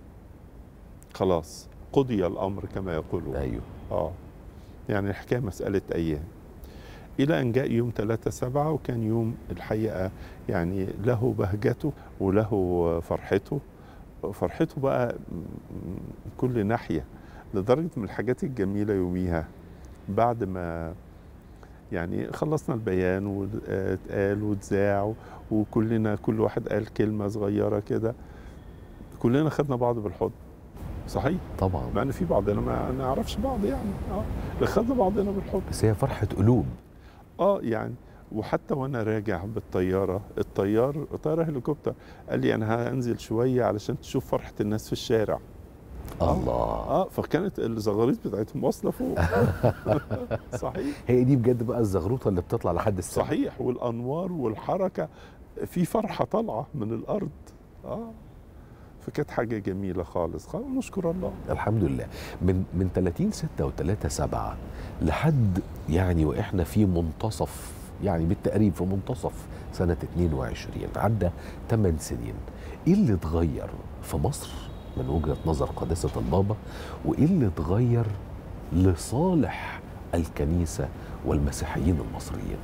خلاص قضي الامر كما يقولون ايوه اه يعني الحكايه مساله ايام الى ان جاء يوم 3 7 وكان يوم الحقيقه يعني له بهجته وله فرحته فرحته بقى من كل ناحيه لدرجه من الحاجات الجميله يوميها بعد ما يعني خلصنا البيان واتقال واتذاع وكلنا كل واحد قال كلمه صغيره كده كلنا خدنا بعض بالحضن صحيح طبعا مع ان في بعضنا ما نعرفش بعض يعني اه لكن خدنا بعضنا بالحضن بس هي فرحه قلوب اه يعني وحتى وانا راجع بالطياره الطيار طياره هليكوبتر قال لي انا هنزل شويه علشان تشوف فرحه الناس في الشارع الله اه فكانت الزغاريط بتاعتهم واصله فوق صحيح هي دي بجد بقى الزغروطه اللي بتطلع لحد السما صحيح والانوار والحركه في فرحه طالعه من الارض اه فكانت حاجه جميله خالص خلاص نشكر الله الحمد لله من من 30 6 و3 7 لحد يعني واحنا في منتصف يعني بالتقريب في منتصف سنه 22 عدى 8 سنين ايه اللي اتغير في مصر من وجهه نظر قداسه البابا وايه اللي اتغير لصالح الكنيسه والمسيحيين المصريين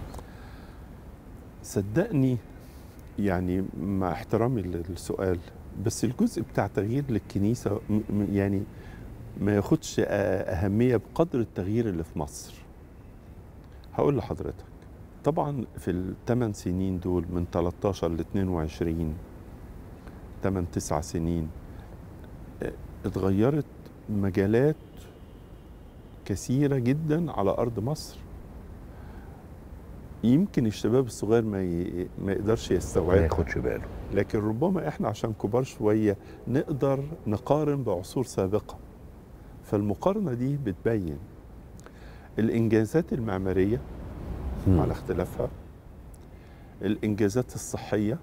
صدقني يعني مع احترامي للسؤال بس الجزء بتاع تغيير للكنيسة م- م- يعني ما ياخدش أ- أهمية بقدر التغيير اللي في مصر هقول لحضرتك طبعا في الثمان سنين دول من 13 ل 22 8 9 سنين اه، اتغيرت مجالات كثيرة جدا على أرض مصر يمكن الشباب الصغير ما ي... ما يقدرش ما يستوعبها ياخدش باله لكن ربما احنا عشان كبار شويه نقدر نقارن بعصور سابقه فالمقارنه دي بتبين الانجازات المعماريه مم. على اختلافها الانجازات الصحيه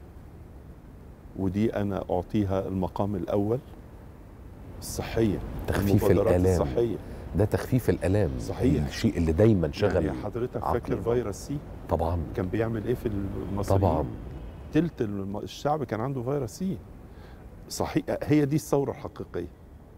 ودي انا اعطيها المقام الاول الصحيه تخفيف المبادرات الآلام. الصحيه ده تخفيف الالام صحيح. الشيء اللي دايما شغل يعني حضرتك عقل فاكر البابا. فيروس سي طبعا كان بيعمل ايه في المصريين طبعا تلت الم- الشعب كان عنده فيروس سي صحيح هي دي الثورة الحقيقية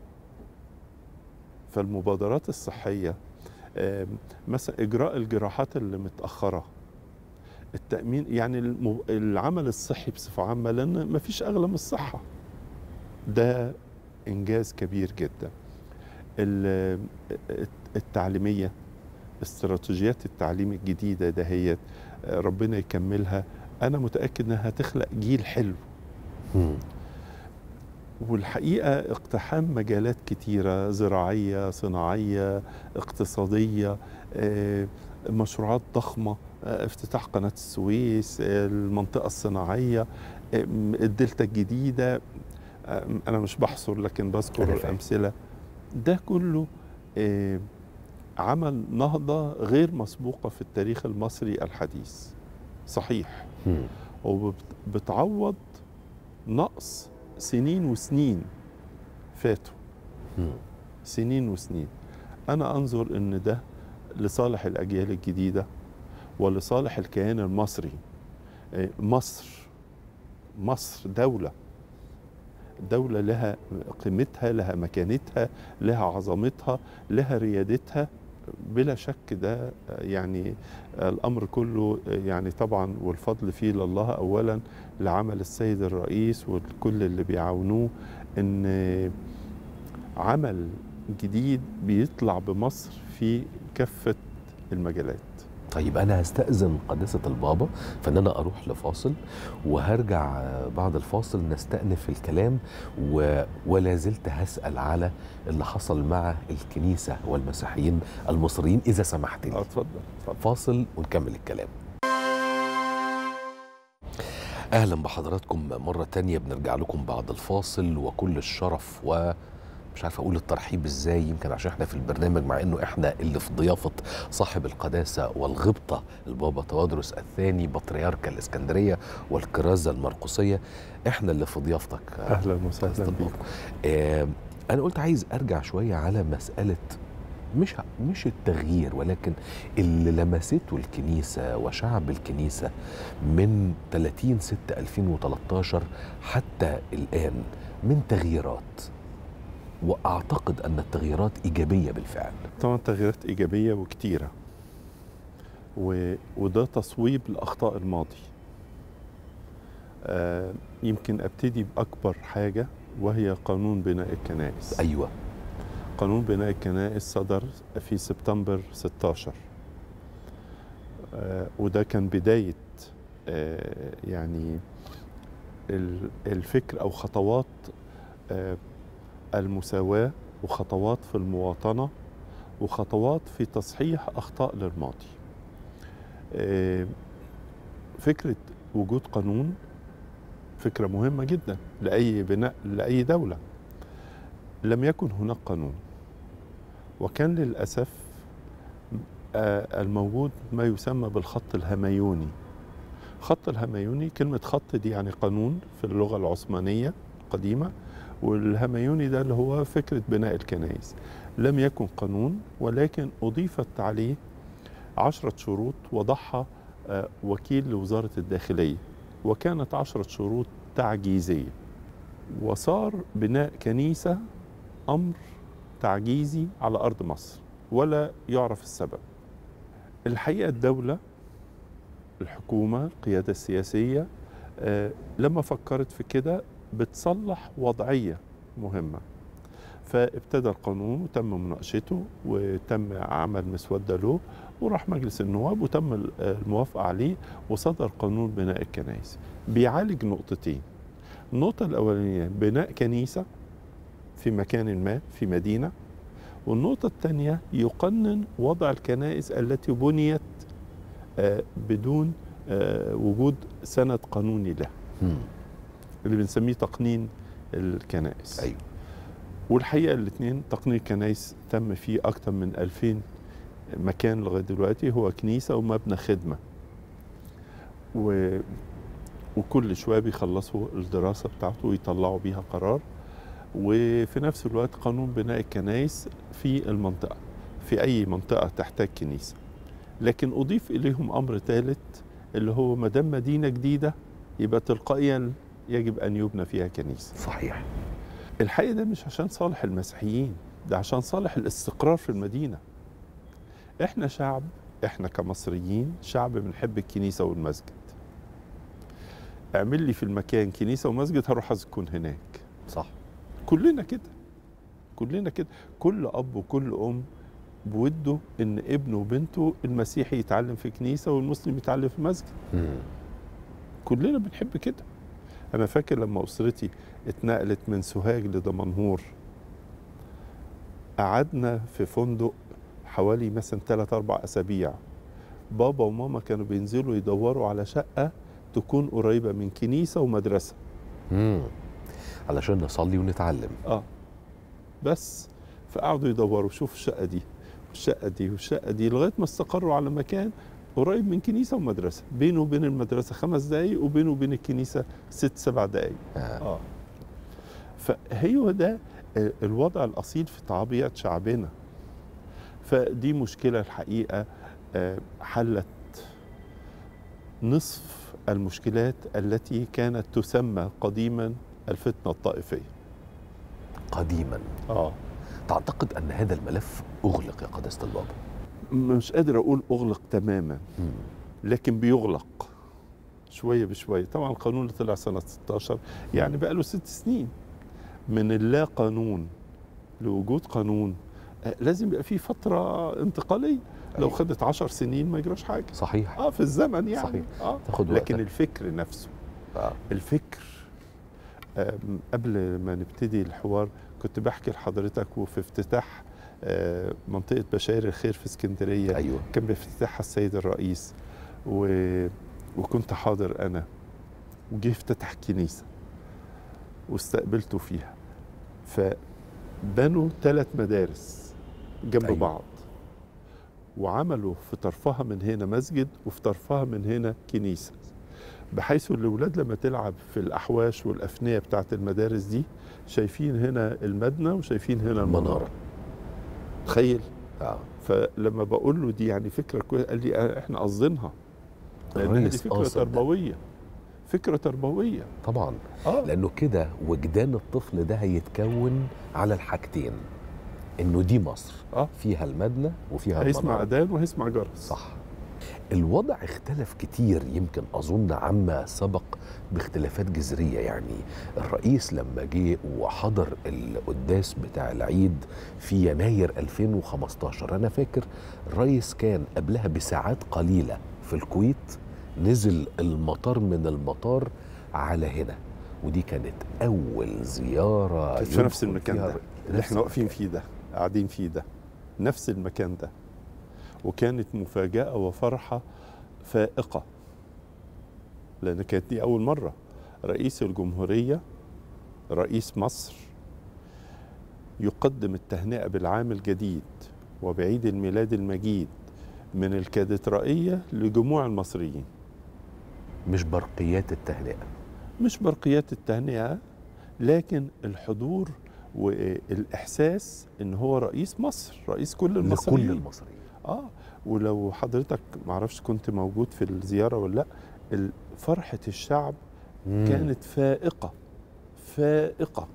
فالمبادرات الصحية آم، مثلا إجراء الجراحات اللي متأخرة التأمين يعني الم- العمل الصحي بصفة عامة لأن مفيش أغلى من الصحة ده إنجاز كبير جدا ال- التعليمية استراتيجيات التعليم الجديدة دهيت آه، ربنا يكملها أنا متأكد إنها هتخلق جيل حلو مم. والحقيقة اقتحام مجالات كتيرة زراعية صناعية اقتصادية آه، مشروعات ضخمة آه، افتتاح قناه السويس آه، المنطقه الصناعيه آه، الدلتا الجديده آه، انا مش بحصر لكن أنا بذكر فاهم. الامثله ده كله آه، عمل نهضه غير مسبوقه في التاريخ المصري الحديث صحيح مم. وبتعوض نقص سنين وسنين فاتوا مم. سنين وسنين انا انظر ان ده لصالح الاجيال الجديده ولصالح الكيان المصري إيه، مصر مصر دوله دولة لها قيمتها لها مكانتها لها عظمتها لها ريادتها بلا شك ده يعني الأمر كله يعني طبعا والفضل فيه لله أولا لعمل السيد الرئيس وكل اللي بيعاونوه إن عمل جديد بيطلع بمصر في كافة المجالات طيب انا هستاذن قداسه البابا فان انا اروح لفاصل وهرجع بعد الفاصل نستأنف الكلام و... ولا زلت هسأل على اللي حصل مع الكنيسة والمسيحيين المصريين إذا سمحت آه، لي اتفضل اتفضل فاصل ونكمل الكلام أهلا بحضراتكم مرة تانية بنرجع لكم بعد الفاصل وكل الشرف و مش عارف اقول الترحيب ازاي يمكن عشان احنا في البرنامج مع انه احنا اللي في ضيافه صاحب القداسه والغبطه البابا توادرس الثاني بطريرك الاسكندريه والكرازه المرقسيه احنا اللي في ضيافتك أهلا وسهلا قداسة بيك البابا. آه انا قلت عايز ارجع شويه على مساله مش مش التغيير ولكن اللي لمسته الكنيسه وشعب الكنيسه من 30 6 2013 حتى الان من تغييرات واعتقد ان التغييرات ايجابيه بالفعل طبعا تغييرات إيجابية وكتيرة و... وده تصويب لأخطاء الماضي آه يمكن أبتدي بأكبر حاجة وهي قانون بناء الكنائس ايوه قانون بناء الكنائس صدر في سبتمبر 16 آه وده كان بداية آه يعني ال- الفكر أو خطوات آه المساواة وخطوات في المواطنة وخطوات في تصحيح أخطاء للماضي آه، فكرة وجود قانون فكرة مهمة جدا لأي بناء لأي دولة لم يكن هناك قانون وكان للأسف آه، الموجود ما يسمى بالخط الهميوني خط الهميوني كلمة خط دي يعني قانون في اللغة العثمانية القديمة والهميوني ده اللي هو فكرة بناء الكنائس لم يكن قانون ولكن أضيفت عليه عشرة شروط وضعها آه، وكيل لوزارة الداخلية وكانت عشرة شروط تعجيزية وصار بناء كنيسة أمر تعجيزي على أرض مصر ولا يعرف السبب الحقيقة الدولة الحكومة القيادة السياسية آه، لما فكرت في كده بتصلح وضعية مهمة فابتدى القانون وتم مناقشته وتم عمل مسودة له وراح مجلس النواب وتم ال- الموافقة عليه وصدر قانون بناء الكنائس بيعالج نقطتين النقطة الأولانية بناء كنيسة في مكان ما في مدينة والنقطة الثانية يقنن وضع الكنائس التي بنيت آه، بدون آه، وجود سند قانوني له مم. اللي بنسميه تقنين الكنائس ايوه والحقيقه الاثنين تقنين الكنائس تم فيه اكثر من 2000 مكان لغايه دلوقتي هو كنيسه ومبنى خدمه و وكل شويه بيخلصوا الدراسه بتاعته ويطلعوا بيها قرار وفي نفس الوقت قانون بناء الكنائس في المنطقه في اي منطقه تحتاج كنيسه لكن اضيف اليهم امر ثالث اللي هو ما دام مدينه جديده يبقى تلقائيا يجب ان يبنى فيها كنيسه صحيح الحقيقه ده مش عشان صالح المسيحيين ده عشان صالح الاستقرار في المدينه احنا شعب احنا كمصريين شعب بنحب الكنيسه والمسجد اعمل لي في المكان كنيسه ومسجد هروح اسكن هناك صح كلنا كده كلنا كده كل اب وكل ام بوده ان ابنه وبنته المسيحي يتعلم في كنيسه والمسلم يتعلم في مسجد مم. كلنا بنحب كده انا فاكر لما اسرتي اتنقلت من سوهاج لدمنهور قعدنا في فندق حوالي مثلا ثلاث اربع اسابيع بابا وماما كانوا بينزلوا يدوروا على شقه تكون قريبه من كنيسه ومدرسه مم. علشان نصلي ونتعلم اه بس فقعدوا يدوروا شوفوا الشقه دي والشقه دي والشقه دي لغايه ما استقروا على مكان قريب من كنيسه ومدرسه بينه وبين المدرسه خمس دقايق وبينه وبين الكنيسه ست سبع دقايق آه. اه فهي ده آه، الوضع الاصيل في طبيعه شعبنا فدي مشكله الحقيقه آه، حلت نصف المشكلات التي كانت تسمى قديما الفتنه الطائفيه قديما اه تعتقد ان هذا الملف اغلق يا قداسه البابا مش قادر اقول اغلق تماما مم. لكن بيغلق شويه بشويه طبعا القانون اللي طلع سنه 16 يعني بقى له ست سنين من اللا قانون لوجود قانون آه، لازم يبقى في فتره انتقاليه لو أيوة. خدت عشر سنين ما يجراش حاجه صحيح اه في الزمن يعني صحيح. اه تاخد لكن وقتها. الفكر نفسه آه. الفكر آم، قبل ما نبتدي الحوار كنت بحكي لحضرتك وفي افتتاح آه، منطقه بشاير الخير في اسكندريه ايوه كان بيفتتحها السيد الرئيس و... وكنت حاضر انا وجه افتتح كنيسه واستقبلته فيها فبنوا ثلاث مدارس جنب أيوة. أيوة. بعض وعملوا في طرفها من هنا مسجد وفي طرفها من هنا كنيسه بحيث الاولاد لما تلعب في الاحواش والافنيه بتاعت المدارس دي شايفين هنا المبنى وشايفين هنا المناره المناره تخيل اه فلما بقول له دي يعني فكره كويسه قال لي آه، احنا قاصدينها لان دي الرئيس فكره قاصد ده. تربويه فكره تربويه طبعا اه لانه كده وجدان الطفل ده هيتكون على الحاجتين انه دي مصر اه فيها المبنى وفيها هيسمع المناره اذان وهيسمع جرس صح الوضع اختلف كتير يمكن اظن عما سبق باختلافات جذريه يعني الرئيس لما جه وحضر القداس بتاع العيد في يناير 2015 انا فاكر الرئيس كان قبلها بساعات قليله في الكويت نزل المطار من المطار على هنا ودي كانت اول زياره كانت في نفس يدخل المكان فيها ده الرئيس. اللي نفس احنا واقفين المكان. فيه ده قاعدين فيه ده نفس المكان ده وكانت مفاجاه وفرحه فائقه لان كانت دي اول مره رئيس الجمهوريه رئيس مصر يقدم التهنئه بالعام الجديد وبعيد الميلاد المجيد من الكاتدرائيه لجموع المصريين مش برقيات التهنئه مش برقيات التهنئه لكن الحضور والاحساس ان هو رئيس مصر رئيس كل المصريين لكل المصريين اه ولو حضرتك معرفش كنت موجود في الزياره ولا لا ال- فرحه الشعب كانت فائقه فائقه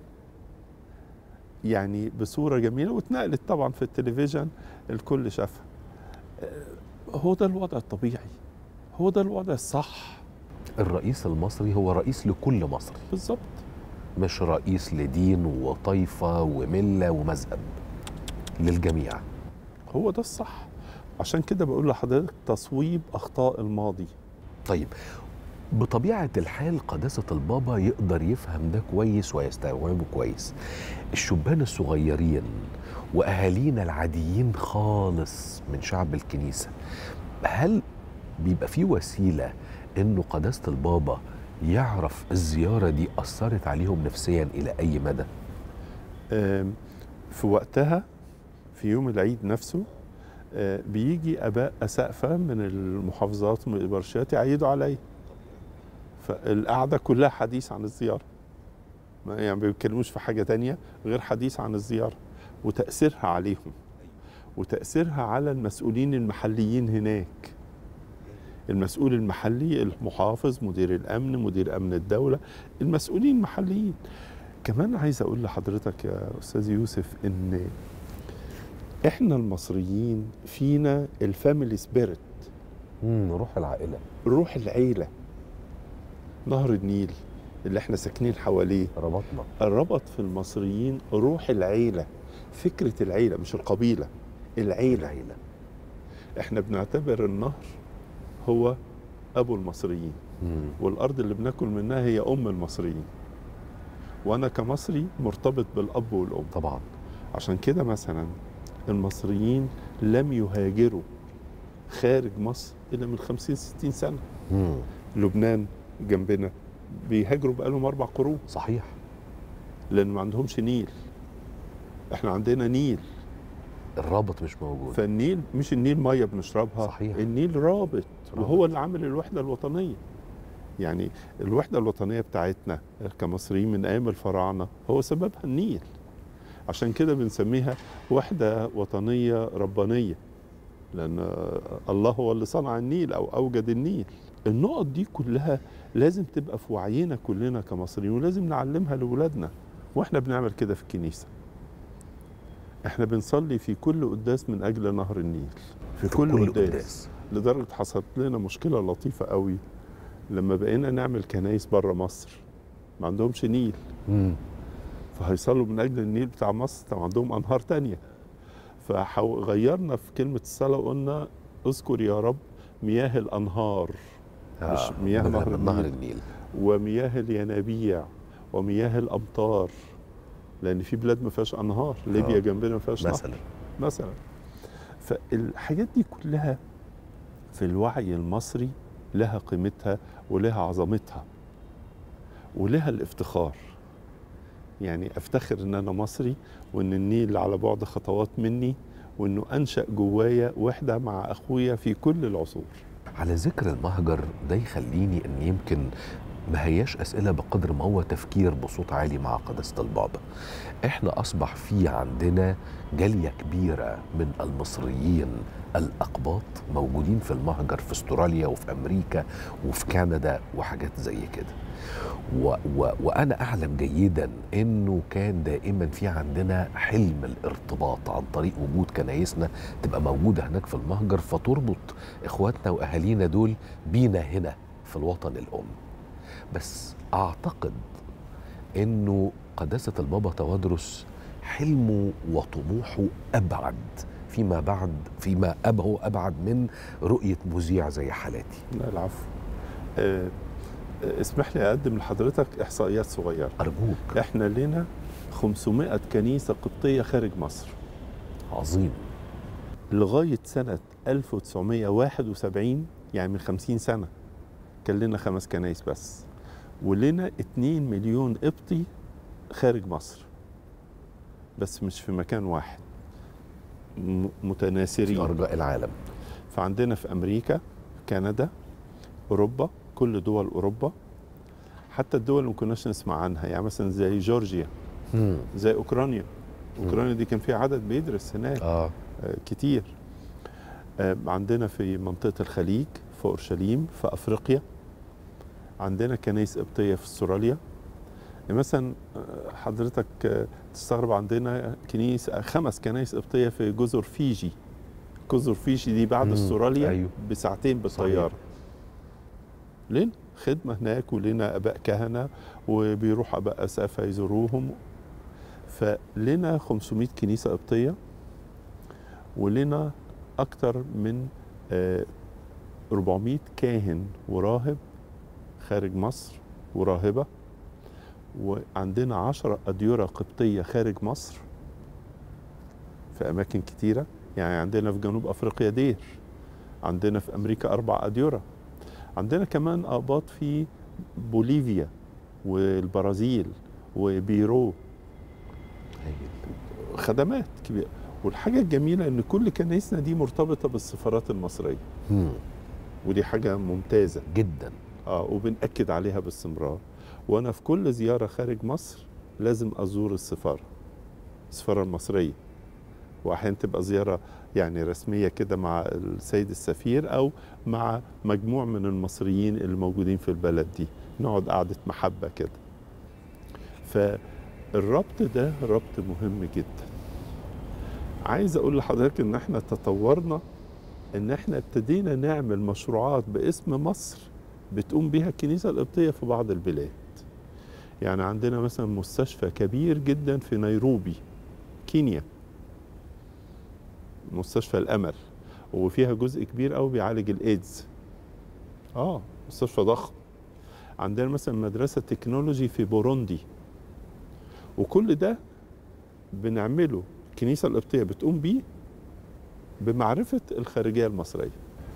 يعني بصوره جميله واتنقلت طبعا في التلفزيون الكل شافها آه، هو ده الوضع الطبيعي هو ده الوضع الصح الرئيس المصري هو رئيس لكل مصري بالظبط مش رئيس لدين وطائفة وملة ومذهب للجميع هو ده الصح عشان كده بقول لحضرتك تصويب اخطاء الماضي طيب بطبيعة الحال قداسة البابا يقدر يفهم ده كويس ويستوعبه كويس الشبان الصغيرين وأهالينا العاديين خالص من شعب الكنيسة هل بيبقى في وسيلة إنه قداسة البابا يعرف الزيارة دي أثرت عليهم نفسيا إلى أي مدى؟ آم، في وقتها في يوم العيد نفسه آه، بيجي اباء اسقفه من المحافظات ومن البرشات يعيدوا عليا فالقعده كلها حديث عن الزياره ما يعني ما بيتكلموش في حاجه تانية غير حديث عن الزياره وتاثيرها عليهم وتاثيرها على المسؤولين المحليين هناك المسؤول المحلي المحافظ مدير الامن مدير امن الدوله المسؤولين المحليين كمان عايز اقول لحضرتك يا استاذ يوسف ان احنا المصريين فينا الفاميلي سبيريت مم روح العائلة روح العيله نهر النيل اللي احنا ساكنين حواليه ربطنا ربط في المصريين روح العيله فكره العيله مش القبيله العيله العيلة احنا بنعتبر النهر هو ابو المصريين مم. والارض اللي بناكل منها هي ام المصريين وانا كمصري مرتبط بالاب والام طبعا عشان كده مثلا المصريين لم يهاجروا خارج مصر الا من 50 60 سنه مم. لبنان جنبنا بيهاجروا بقالهم اربع قرون صحيح لان ما عندهمش نيل احنا عندنا نيل الرابط مش موجود فالنيل مش النيل ميه بنشربها صحيح. النيل رابط رابط. وهو اللي عامل الوحده الوطنيه يعني الوحده الوطنيه بتاعتنا كمصريين من ايام الفراعنه هو سببها النيل عشان كده بنسميها وحده وطنيه ربانيه لان الله هو اللي صنع النيل او اوجد النيل النقط دي كلها لازم تبقى في وعينا كلنا كمصريين ولازم نعلمها لاولادنا واحنا بنعمل كده في الكنيسه احنا بنصلي في كل قداس من اجل نهر النيل في, كل, كل قداس. قداس. لدرجه حصلت لنا مشكله لطيفه قوي لما بقينا نعمل كنايس بره مصر ما عندهمش نيل مم. فهيصلوا من اجل النيل بتاع مصر طبعا عندهم انهار تانية فغيرنا في كلمه الصلاه وقلنا اذكر يا رب مياه الانهار مش مياه بدل نهر من نهر النيل. النيل ومياه الينابيع ومياه الامطار لان في بلاد ما فيهاش انهار ليبيا آه. جنبنا ما فيهاش نهر مثلا مثلا فالحاجات دي كلها في الوعي المصري لها قيمتها ولها عظمتها ولها الافتخار يعني افتخر ان انا مصري وان النيل على بعد خطوات مني وانه انشا جوايا وحده مع اخويا في كل العصور على ذكر المهجر ده يخليني ان يمكن ما هياش اسئله بقدر ما هو تفكير بصوت عالي مع قداسه البابا احنا اصبح في عندنا جاليه كبيره من المصريين الاقباط موجودين في المهجر في استراليا وفي امريكا وفي كندا وحاجات زي كده و و وانا اعلم جيدا انه كان دائما في عندنا حلم الارتباط عن طريق وجود كنايسنا تبقى موجوده هناك في المهجر فتربط اخواتنا واهالينا دول بينا هنا في الوطن الام بس اعتقد انه قداسه البابا توادرس حلمه وطموحه ابعد فيما بعد فيما ابهو ابعد من رؤيه مذيع زي حالاتي لا العفو آه، آه، اسمح لي اقدم لحضرتك احصائيات صغيره ارجوك احنا لنا 500 كنيسه قبطيه خارج مصر عظيم لغايه سنه 1971 يعني من 50 سنه كان لنا خمس كنايس بس ولنا 2 مليون قبطي خارج مصر بس مش في مكان واحد م- في متناثرين ارجاء العالم فعندنا في امريكا كندا اوروبا كل دول اوروبا حتى الدول اللي ما كناش نسمع عنها يعني مثلا زي جورجيا مم. زي اوكرانيا مم. اوكرانيا دي كان فيها عدد بيدرس هناك اه آه، كتير آه، عندنا في منطقة الخليج في أورشليم في أفريقيا عندنا كنايس قبطية في استراليا مثلا آه، حضرتك آه، تستغرب عندنا كنيسة خمس كنايس قبطية في جزر فيجي جزر فيجي دي بعد مم، استراليا أيوه. بساعتين بالطيارة لين خدمة هناك ولنا آباء كهنة وبيروح آباء أسافة يزوروهم فلنا 500 كنيسة قبطية ولنا أكتر من آه، 400 كاهن وراهب خارج مصر وراهبة وعندنا 10 أديرة قبطية خارج مصر في أماكن كتيرة يعني عندنا في جنوب أفريقيا دير عندنا في أمريكا أربع أديرة عندنا كمان آباط في بوليفيا والبرازيل وبيرو هايل. خدمات كبيرة والحاجة الجميلة إن كل كنايسنا دي مرتبطة بالسفارات المصرية مم. ودي حاجة ممتازة جدا اه وبنأكد عليها باستمرار وأنا في كل زيارة خارج مصر لازم أزور السفارة السفارة المصرية وأحيانا تبقى زيارة يعني رسمية كده مع السيد السفير أو مع مجموع من المصريين اللي موجودين في البلد دي نقعد قعدة محبة كده فالربط ده ربط مهم جدا عايز أقول لحضرتك إن احنا تطورنا إن احنا ابتدينا نعمل مشروعات باسم مصر بتقوم بيها الكنيسة القبطية في بعض البلاد يعني عندنا مثلا مستشفى كبير جدا في نيروبي كينيا مستشفى الأمل وفيها جزء كبير قوي بيعالج الإيدز اه مستشفى ضخم عندنا مثلا مدرسة تكنولوجي في بوروندي وكل ده بنعمله الكنيسة القبطية بتقوم بيه بمعرفة الخارجية المصرية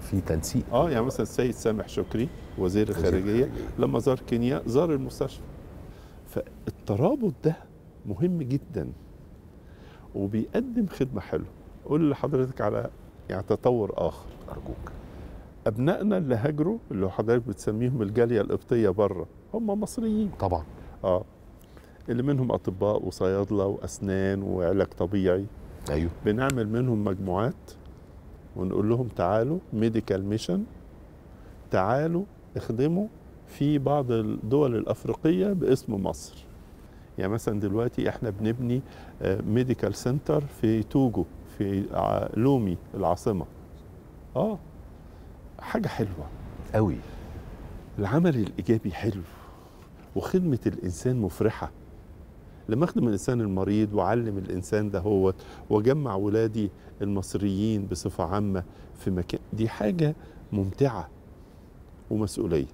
في تنسيق اه يعني مثلا السيد سامح شكري وزير الخارجيه لما زار كينيا زار المستشفى فالترابط ده مهم جدا وبيقدم خدمه حلوه قول لحضرتك على يعني تطور اخر ارجوك ابنائنا اللي هاجروا اللي حضرتك بتسميهم الجاليه القبطيه بره هم مصريين طبعا اه اللي منهم اطباء وصيادله واسنان وعلاج طبيعي ايوه بنعمل منهم مجموعات ونقول لهم تعالوا ميديكال ميشن تعالوا اخدموا في بعض الدول الافريقيه باسم مصر يعني مثلا دلوقتي احنا بنبني ميديكال سنتر في توجو في ع- لومي العاصمه اه حاجه حلوه قوي العمل الايجابي حلو وخدمه الانسان مفرحه لما اخدم الانسان المريض واعلم الانسان ده هو واجمع ولادي المصريين بصفه عامه في مكان دي حاجه ممتعه ومسؤوليه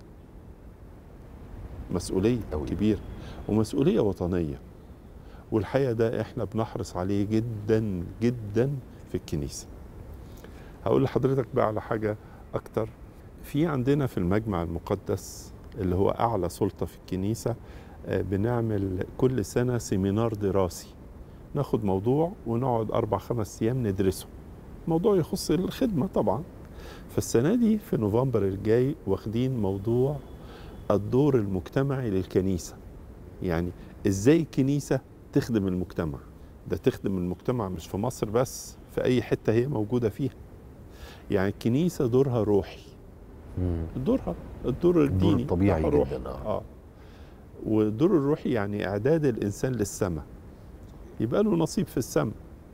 مسؤوليه أوي. كبيره ومسؤوليه وطنيه والحقيقه ده احنا بنحرص عليه جدا جدا في الكنيسه هقول لحضرتك بقى على حاجه اكتر في عندنا في المجمع المقدس اللي هو اعلى سلطه في الكنيسه آه، بنعمل كل سنه سيمينار دراسي ناخد موضوع ونقعد اربع خمس ايام ندرسه موضوع يخص الخدمه طبعا فالسنه دي في نوفمبر الجاي واخدين موضوع الدور المجتمعي للكنيسه يعني ازاي الكنيسه تخدم المجتمع ده تخدم المجتمع مش في مصر بس في اي حته هي موجوده فيها يعني الكنيسه دورها روحي مم. دورها الدور الديني طبيعي بتاعها روحي. جدا، آه. اه والدور الروحي يعني اعداد الانسان للسماء يبقى له نصيب في السماء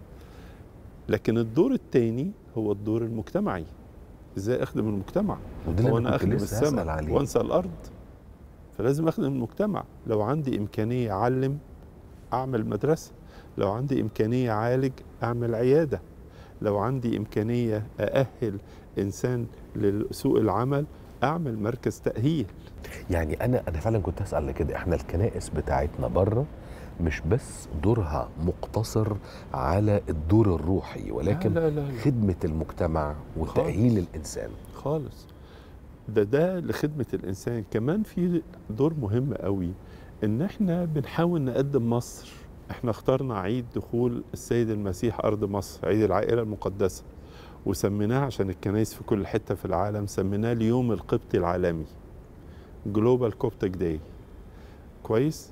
لكن الدور الثاني هو الدور المجتمعي ازاي اخدم المجتمع وده اللي هو أنا انا كنت اخدم لسه هسأل السماء عليه. وانسى الارض فلازم اخدم المجتمع لو عندي امكانيه اعلم اعمل مدرسه لو عندي امكانيه اعالج اعمل عياده لو عندي امكانيه ااهل انسان لسوق العمل اعمل مركز تاهيل يعني انا انا فعلا كنت هسال على كده احنا الكنائس بتاعتنا بره مش بس دورها مقتصر على الدور الروحي ولكن لا لا لا. خدمه المجتمع وتاهيل الانسان خالص ده ده لخدمة الإنسان كمان في دور مهم قوي إن إحنا بنحاول نقدم مصر إحنا اخترنا عيد دخول السيد المسيح أرض مصر عيد العائلة المقدسة وسميناه عشان الكنائس في كل حتة في العالم سميناه اليوم القبطي العالمي جلوبال كوبتك داي كويس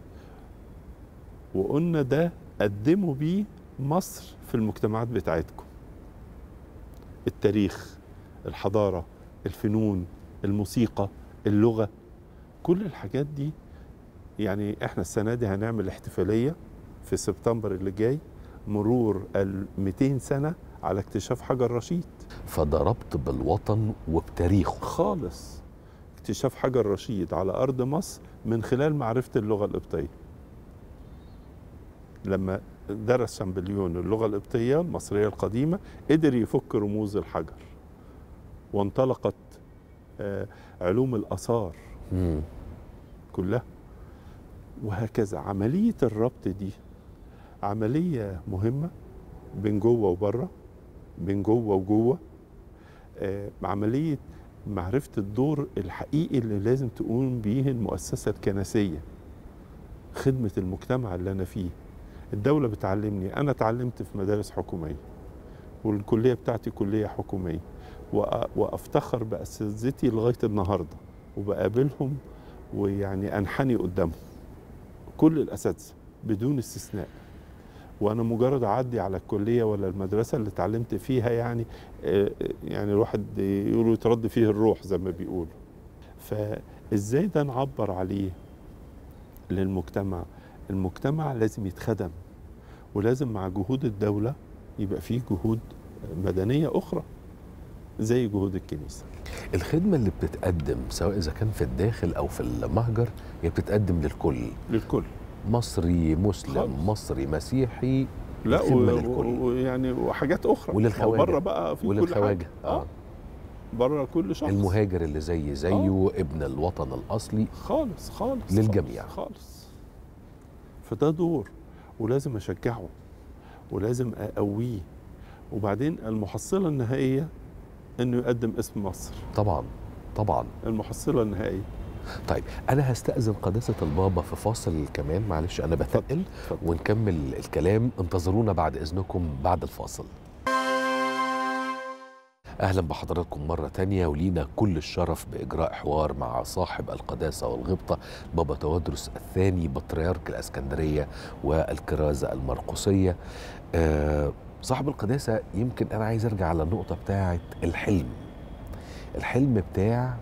وقلنا ده قدموا بيه مصر في المجتمعات بتاعتكم التاريخ الحضارة الفنون الموسيقى اللغة كل الحاجات دي يعني احنا السنة دي هنعمل احتفالية في سبتمبر اللي جاي مرور ال 200 سنة على اكتشاف حجر رشيد فضربت بالوطن وبتاريخه خالص اكتشاف حجر رشيد على أرض مصر من خلال معرفة اللغة القبطية لما درس شامبليون اللغة القبطية المصرية القديمة قدر يفك رموز الحجر وانطلقت آه، علوم الآثار مم. كلها وهكذا عملية الربط دي عملية مهمة بين جوه وبره بين جوه وجوه آه، عملية معرفة الدور الحقيقي اللي لازم تقوم بيه المؤسسة الكنسية خدمة المجتمع اللي أنا فيه الدولة بتعلمني أنا اتعلمت في مدارس حكومية والكلية بتاعتي كلية حكومية وأ- وأفتخر بأساتذتي لغاية النهاردة وبقابلهم ويعني أنحني قدامهم كل الأساتذة بدون استثناء وانا مجرد اعدي على الكليه ولا المدرسه اللي اتعلمت فيها يعني آه، يعني الواحد يقولوا يترد فيه الروح زي ما بيقولوا فازاي ده نعبر عليه للمجتمع المجتمع لازم يتخدم ولازم مع جهود الدوله يبقى فيه جهود مدنيه اخرى زي جهود الكنيسه الخدمه اللي بتتقدم سواء اذا كان في الداخل او في المهجر هي بتتقدم للكل للكل مصري مسلم خالص. مصري مسيحي لا الخدمة و- للكل. و- ويعني وحاجات اخرى وللخواجة. بره بقى في كل وللخواجه حاجه اه بره كل شخص المهاجر اللي زي زيه ابن الوطن الاصلي خالص خالص للجميع. خالص, خالص فده دور ولازم اشجعه ولازم اقويه وبعدين المحصله النهائيه انه يقدم اسم مصر طبعا طبعا المحصله النهائيه طيب انا هستاذن قداسه البابا في فاصل كمان معلش انا بتقل اتفضل. ونكمل الكلام انتظرونا بعد اذنكم بعد الفاصل اهلا بحضراتكم مره تانية ولينا كل الشرف باجراء حوار مع صاحب القداسه والغبطه بابا توادرس الثاني بطريرك الاسكندريه والكرازه المرقسيه آه صاحب القداسه يمكن انا عايز ارجع على النقطه بتاعه الحلم الحلم بتاع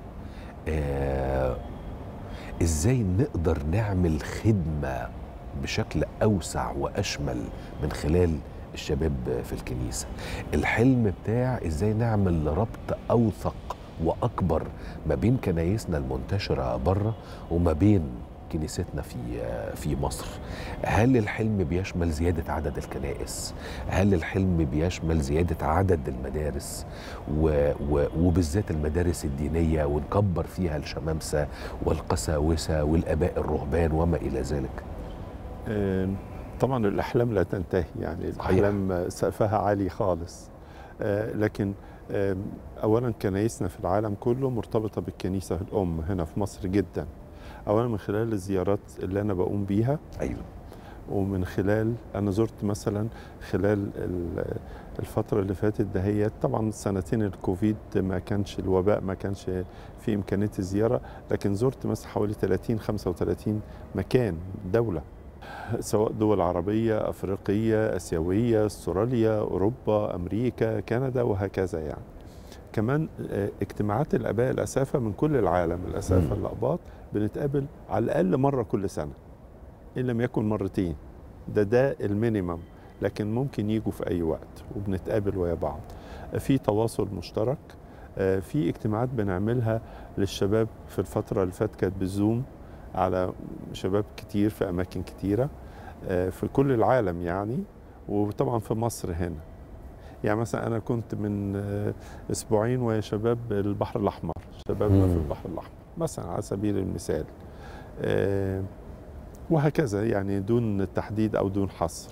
آه ازاي نقدر نعمل خدمه بشكل اوسع واشمل من خلال الشباب في الكنيسه الحلم بتاع ازاي نعمل ربط اوثق واكبر ما بين كنايسنا المنتشره بره وما بين كنيستنا في في مصر هل الحلم بيشمل زياده عدد الكنائس هل الحلم بيشمل زياده عدد المدارس و و وبالذات المدارس الدينيه ونكبر فيها الشمامسه والقساوسه والاباء الرهبان وما الى ذلك آه، طبعا الاحلام لا تنتهي يعني صحيح. الاحلام سقفها عالي خالص آه، لكن آه، اولا كنايسنا في العالم كله مرتبطه بالكنيسه الام هنا في مصر جدا اولا من خلال الزيارات اللي انا بقوم بيها ايوه ومن خلال انا زرت مثلا خلال ال- الفتره اللي فاتت دهيت طبعا سنتين الكوفيد ما كانش الوباء ما كانش في امكانيه الزياره لكن زرت مثلا حوالي 30 35 مكان دوله سواء دول عربيه افريقيه اسيويه استراليا اوروبا امريكا كندا وهكذا يعني كمان آه، اجتماعات الاباء الاسافه من كل العالم الاسافه مم. الاقباط بنتقابل على الاقل مره كل سنه ان لم يكن مرتين ده ده المينيمم لكن ممكن يجوا في اي وقت وبنتقابل ويا بعض في تواصل مشترك آه، في اجتماعات بنعملها للشباب في الفتره اللي فاتت كانت بالزوم على شباب كتير في اماكن كتيره آه، في كل العالم يعني وطبعا في مصر هنا يعني مثلا انا كنت من آه، اسبوعين ويا شباب البحر الاحمر شبابنا في مم. البحر الاحمر مثلا على سبيل المثال آه، وهكذا يعني دون تحديد او دون حصر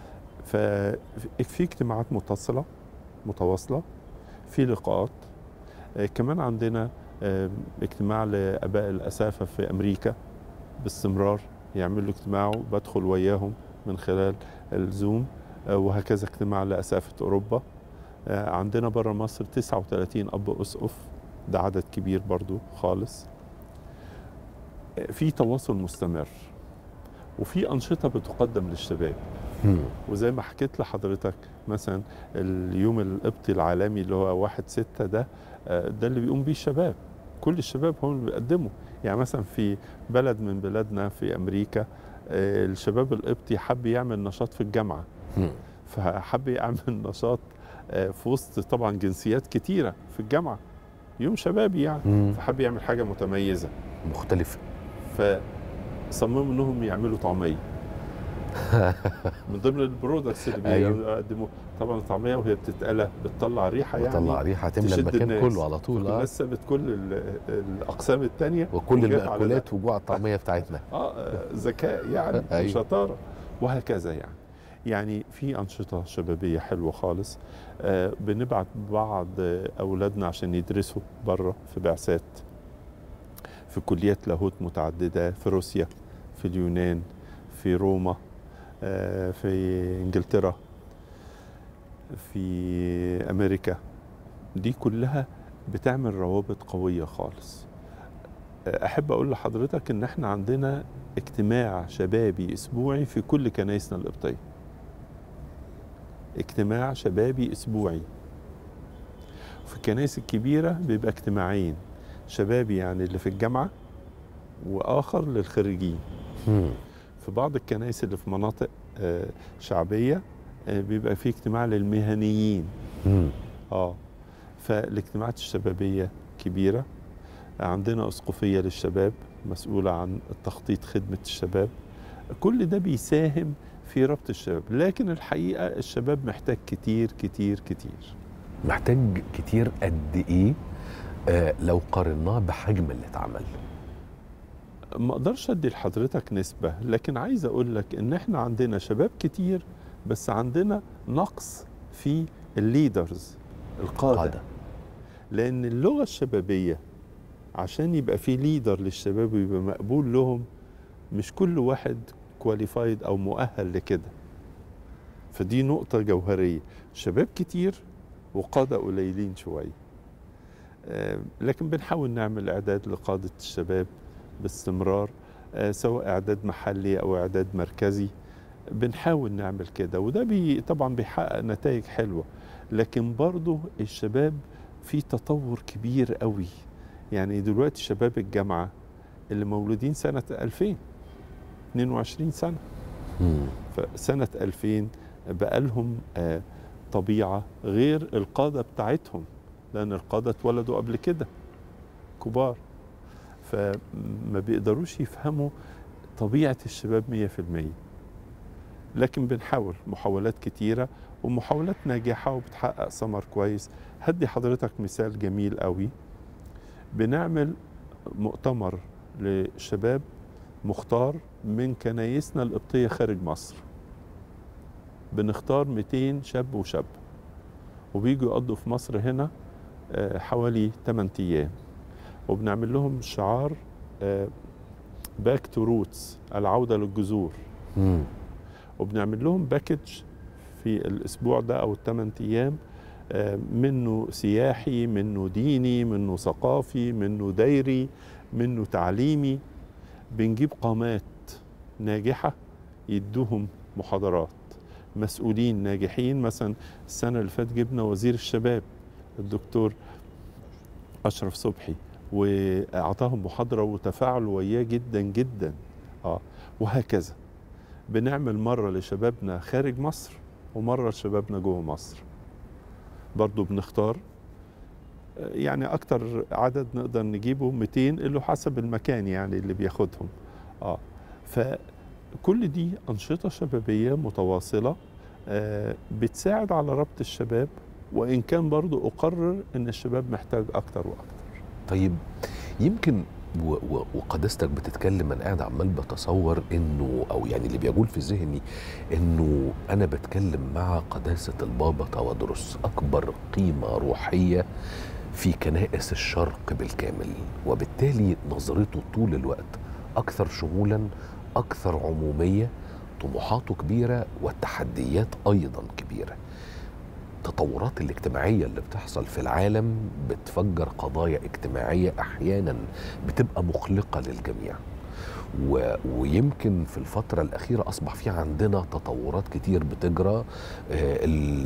ففي اجتماعات متصله متواصله في لقاءات آه، كمان عندنا آه، اجتماع لاباء الاسافه في امريكا باستمرار يعملوا اجتماع بدخل وياهم من خلال الزوم آه، وهكذا اجتماع لاسافه اوروبا آه، عندنا بره مصر 39 اب اسقف ده عدد كبير برضو خالص آه، في تواصل مستمر وفي انشطه بتقدم للشباب مم. وزي ما حكيت لحضرتك مثلا اليوم القبطي العالمي اللي هو واحد ستة ده آه، ده اللي بيقوم بيه الشباب كل الشباب هم اللي بيقدموا يعني مثلا في بلد من بلادنا في أمريكا آه، الشباب القبطي حب يعمل نشاط في الجامعة مم. فحب يعمل نشاط آه، في وسط طبعا جنسيات كتيرة في الجامعة يوم شبابي يعني مم. فحب يعمل حاجة متميزة مختلف فصمموا انهم يعملوا طعميه من ضمن البرودكتس اللي أيوة. بيقدموا طبعا الطعميه وهي بتتقلى بتطلع ريحه يعني وطلع ريحه تملى تشد المكان الناس. كله على طول اه الناس سابت كل ال- الاقسام الثانيه وكل المأكولات وجوع الطعميه بتاعتنا اه آه، ذكاء يعني أيوة. وشطاره وهكذا يعني يعني في انشطه شبابيه حلوه خالص آه بنبعت بعض آه، اولادنا عشان يدرسوا بره في بعثات في كليات لاهوت متعدده في روسيا في اليونان في روما آه في انجلترا في امريكا دي كلها بتعمل روابط قويه خالص احب اقول لحضرتك ان احنا عندنا اجتماع شبابي اسبوعي في كل كنايسنا القبطيه اجتماع شبابي اسبوعي في الكنائس الكبيره بيبقى اجتماعين شبابي يعني اللي في الجامعه واخر للخريجين مم. في بعض الكنائس اللي في مناطق آه، شعبيه آه، بيبقى في اجتماع للمهنيين مم. اه فالاجتماعات الشبابيه كبيره عندنا اسقفيه للشباب مسؤوله عن التخطيط خدمه الشباب كل ده بيساهم في ربط الشباب لكن الحقيقه الشباب محتاج كتير كتير كتير محتاج كتير قد ايه آه لو قارناه بحجم اللي اتعمل ما اقدرش ادي لحضرتك نسبه لكن عايز اقول لك ان احنا عندنا شباب كتير بس عندنا نقص في الليدرز القاده قاعده لان اللغه الشبابيه عشان يبقى في ليدر للشباب ويبقى مقبول لهم مش كل واحد كواليفايد او مؤهل لكده فدي نقطة جوهرية شباب كتير وقادة قليلين شوية آه، لكن بنحاول نعمل إعداد لقادة الشباب باستمرار آه، سواء إعداد محلي أو إعداد مركزي بنحاول نعمل كده وده بي طبعا بيحقق نتائج حلوة لكن برضه الشباب في تطور كبير قوي يعني دلوقتي شباب الجامعة اللي مولودين سنة 2000 22 سنة مم. فسنة 2000 بقى لهم آه، طبيعة غير القادة بتاعتهم لأن القادة اتولدوا قبل كده كبار فما بيقدروش يفهموا طبيعة الشباب 100% لكن بنحاول محاولات كتيرة ومحاولات ناجحة وبتحقق ثمر كويس هدي حضرتك مثال جميل قوي بنعمل مؤتمر لشباب مختار من كنايسنا القبطية خارج مصر بنختار 200 شاب وشاب وبيجوا يقضوا في مصر هنا آه، حوالي 8 ايام وبنعمل لهم شعار باك تو روتس العوده للجذور مم. وبنعمل لهم باكج في الاسبوع ده او الثمان ايام آه، منه سياحي منه ديني منه ثقافي منه دايري منه تعليمي بنجيب قامات ناجحه يدوهم محاضرات مسؤولين ناجحين مثلا السنه اللي فاتت جبنا وزير الشباب الدكتور اشرف صبحي واعطاهم محاضره وتفاعلوا وياه جدا جدا اه وهكذا بنعمل مره لشبابنا خارج مصر ومره لشبابنا جوه مصر برضو بنختار آه، يعني اكتر عدد نقدر نجيبه 200 اللي حسب المكان يعني اللي بياخدهم اه فكل دي انشطه شبابيه متواصله آه، بتساعد على ربط الشباب وان كان برضو اقرر ان الشباب محتاج اكتر واكتر طيب يمكن و- و- وقداستك بتتكلم انا قاعد عمال بتصور انه او يعني اللي بيجول في ذهني انه انا بتكلم مع قداسه البابا تودرس اكبر قيمه روحيه في كنائس الشرق بالكامل وبالتالي نظرته طول الوقت اكثر شمولا اكثر عموميه طموحاته كبيره والتحديات ايضا كبيره التطورات الاجتماعية اللي بتحصل في العالم بتفجر قضايا اجتماعية أحيانا بتبقى مقلقة للجميع و... ويمكن في الفترة الأخيرة أصبح في عندنا تطورات كتير بتجرى آه،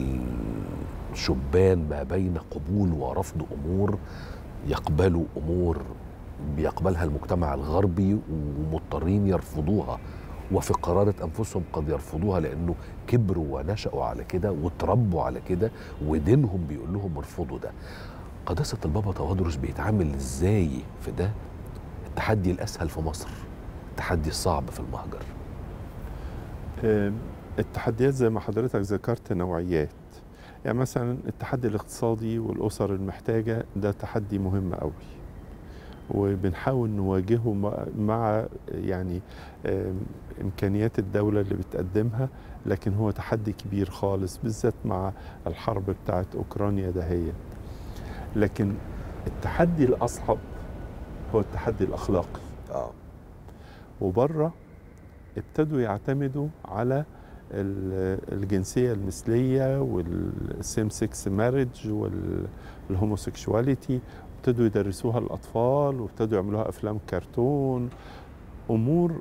الشبان ما بين قبول ورفض أمور يقبلوا أمور بيقبلها المجتمع الغربي ومضطرين يرفضوها وفي قرارة أنفسهم قد يرفضوها لأنه كبروا ونشأوا على كده وتربوا على كده ودينهم بيقول لهم ارفضوا ده قداسة البابا توادرس بيتعامل ازاي في ده التحدي الأسهل في مصر التحدي الصعب في المهجر آه، التحديات زي ما حضرتك ذكرت نوعيات يعني مثلا التحدي الاقتصادي والأسر المحتاجة ده تحدي مهم قوي وبنحاول نواجهه مع- مع يعني آم، إمكانيات الدولة اللي بتقدمها لكن هو تحدي كبير خالص بالذات مع الحرب بتاعت أوكرانيا دهية لكن التحدي الأصعب هو التحدي الأخلاقي اه وبره ابتدوا يعتمدوا على ال- الجنسية المثلية والسيم سكس مارج والهوموسيكشواليتي ابتدوا يدرسوها الأطفال وابتدوا يعملوها أفلام كرتون أمور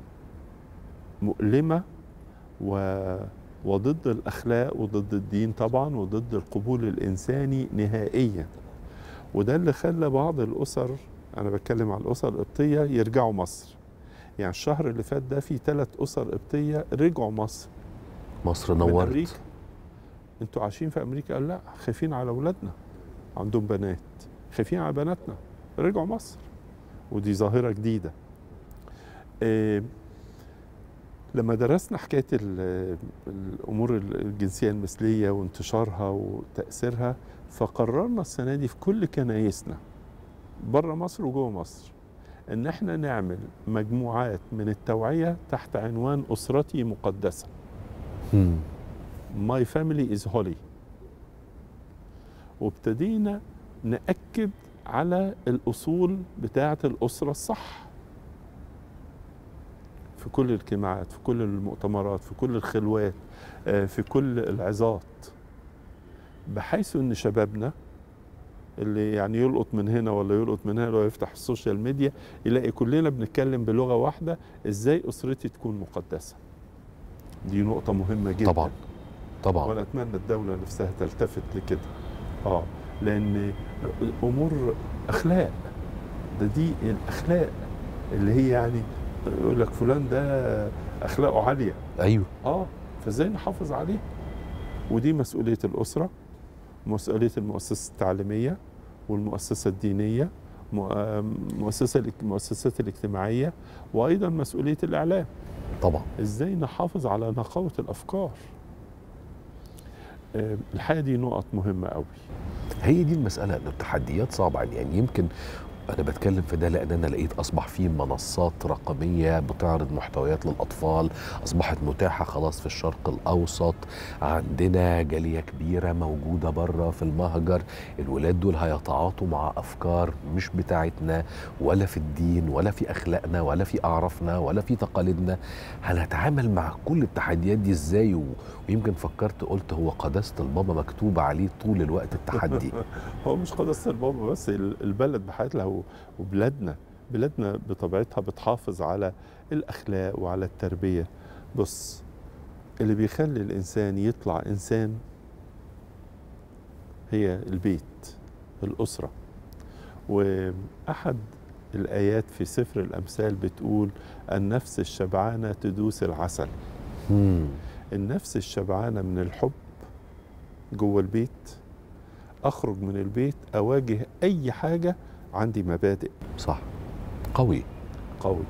مؤلمة و وضد الأخلاق وضد الدين طبعا وضد القبول الإنساني نهائيا وده اللي خلى بعض الأسر أنا بتكلم على الأسر القبطية يرجعوا مصر يعني الشهر اللي فات ده في ثلاث أسر قبطية رجعوا مصر مصر من نورت أمريكا انتوا عايشين في أمريكا قال لا خايفين على أولادنا عندهم بنات خايفين على بناتنا رجعوا مصر ودي ظاهرة جديدة إيه لما درسنا حكاية ال- الأمور الجنسية المثلية وانتشارها وتأثيرها فقررنا السنة دي في كل كنايسنا بره مصر وجوه مصر ان احنا نعمل مجموعات من التوعية تحت عنوان أسرتي مقدسة مم. My family is holy وابتدينا ناكد على الاصول بتاعه الاسره الصح في كل الاجتماعات في كل المؤتمرات في كل الخلوات آه، في كل العظات بحيث ان شبابنا اللي يعني يلقط من هنا ولا يلقط من هنا ولا يفتح السوشيال ميديا يلاقي كلنا بنتكلم بلغه واحده ازاي اسرتي تكون مقدسه دي نقطه مهمه جدا طبعا طبعا وانا اتمنى الدوله نفسها تلتفت لكده اه لان امور اخلاق ده دي الاخلاق اللي هي يعني يقول لك فلان ده اخلاقه عاليه ايوه اه فازاي نحافظ عليه ودي مسؤوليه الاسره مسؤوليه المؤسسه التعليميه والمؤسسه الدينيه مؤ- مؤسسه المؤسسات الاجتماعيه وايضا مسؤوليه الاعلام طبعا ازاي نحافظ على نقاوه الافكار آه، الحقيقه دي نقط مهمه قوي هي دي المسألة إن التحديات صعبة يعني يمكن أنا بتكلم في ده لأن أنا لقيت أصبح في منصات رقمية بتعرض محتويات للأطفال أصبحت متاحة خلاص في الشرق الأوسط عندنا جالية كبيرة موجودة بره في المهجر الولاد دول هيتعاطوا مع أفكار مش بتاعتنا ولا في الدين ولا في أخلاقنا ولا في أعرافنا ولا في تقاليدنا هنتعامل مع كل التحديات دي إزاي و... ويمكن فكرت قلت هو قداسة البابا مكتوب عليه طول الوقت التحدي هو مش قداسه البابا بس ال- البلد بحياتها و- وبلادنا بلادنا بطبيعتها بتحافظ على الاخلاق وعلى التربيه بص اللي بيخلي الانسان يطلع انسان هي البيت الاسره واحد الايات في سفر الامثال بتقول النفس الشبعانه تدوس العسل مم. النفس الشبعانه من الحب جوه البيت اخرج من البيت اواجه اي حاجه عندي مبادئ صح قوي قوي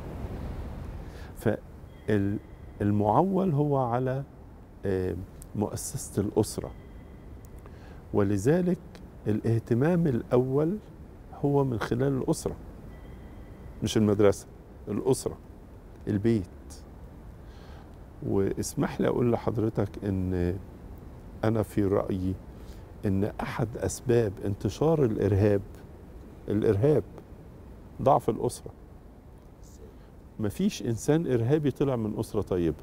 فالمعول هو على آه، مؤسسه الاسره ولذلك الاهتمام الاول هو من خلال الاسره مش المدرسه الاسره البيت واسمح لي اقول لحضرتك ان انا في رايي ان احد اسباب انتشار الارهاب الارهاب ضعف الاسره مفيش انسان ارهابي طلع من اسره طيبه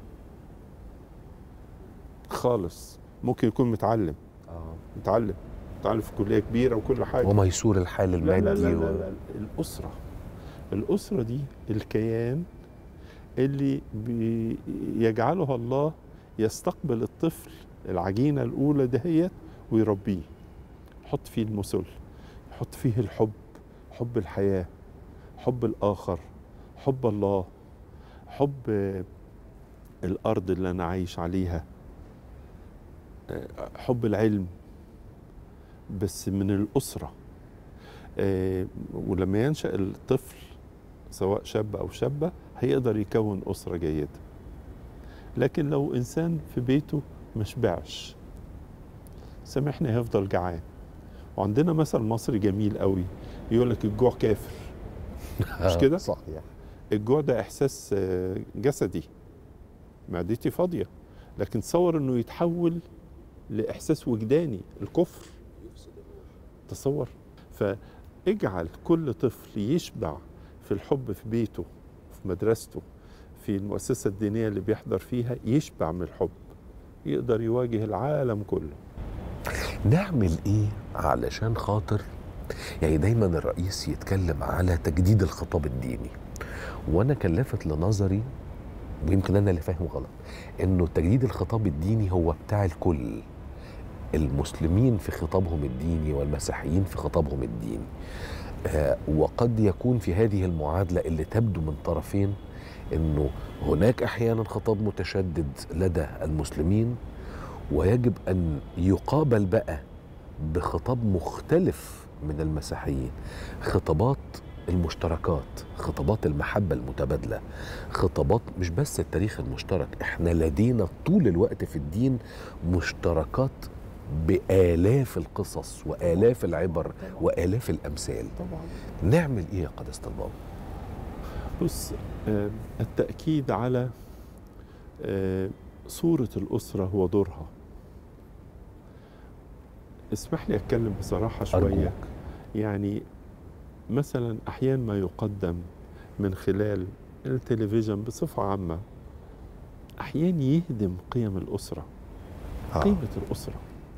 خالص ممكن يكون متعلم متعلم متعلم في كليه كبيره وكل حاجه وميسور الحال لا لا المادي لا, و... لا, لا. الأسرة الأسرة دي الكيان اللي بيجعله الله يستقبل الطفل العجينة الأولى دهيت ويربيه يحط فيه المثل يحط فيه الحب حب الحياة حب الآخر حب الله حب آه، الأرض اللي أنا عايش عليها آه، حب العلم بس من الأسرة آه، ولما ينشأ الطفل سواء شاب أو شابة هيقدر يكون أسرة جيدة لكن لو إنسان في بيته مشبعش سامحني هيفضل جعان وعندنا مثل مصري جميل قوي يقول لك الجوع كافر مش كده؟ صحيح الجوع ده إحساس آه، جسدي معدتي فاضية لكن تصور إنه يتحول لإحساس وجداني الكفر تصور فاجعل كل طفل يشبع في الحب في بيته في مدرسته في المؤسسة الدينية اللي بيحضر فيها يشبع من الحب يقدر يواجه العالم كله نعمل ايه علشان خاطر يعني دايما الرئيس يتكلم على تجديد الخطاب الديني وانا كان لافت لنظري ويمكن انا اللي فاهم غلط انه تجديد الخطاب الديني هو بتاع الكل المسلمين في خطابهم الديني والمسيحيين في خطابهم الديني آه وقد يكون في هذه المعادله اللي تبدو من طرفين انه هناك احيانا خطاب متشدد لدى المسلمين ويجب ان يقابل بقى بخطاب مختلف من المسيحيين خطابات المشتركات خطابات المحبة المتبادلة خطابات مش بس التاريخ المشترك احنا لدينا طول الوقت في الدين مشتركات بآلاف القصص وآلاف العبر وآلاف الأمثال طبعا نعمل إيه يا قداسة البابا؟ بص آه، التأكيد على آه، صورة الأسرة هو دورها اسمح لي أتكلم بصراحة شوية أرجوك يعني مثلا احيانا ما يقدم من خلال التلفزيون بصفه عامه احيانا يهدم قيم الاسره آه. قيمه الاسره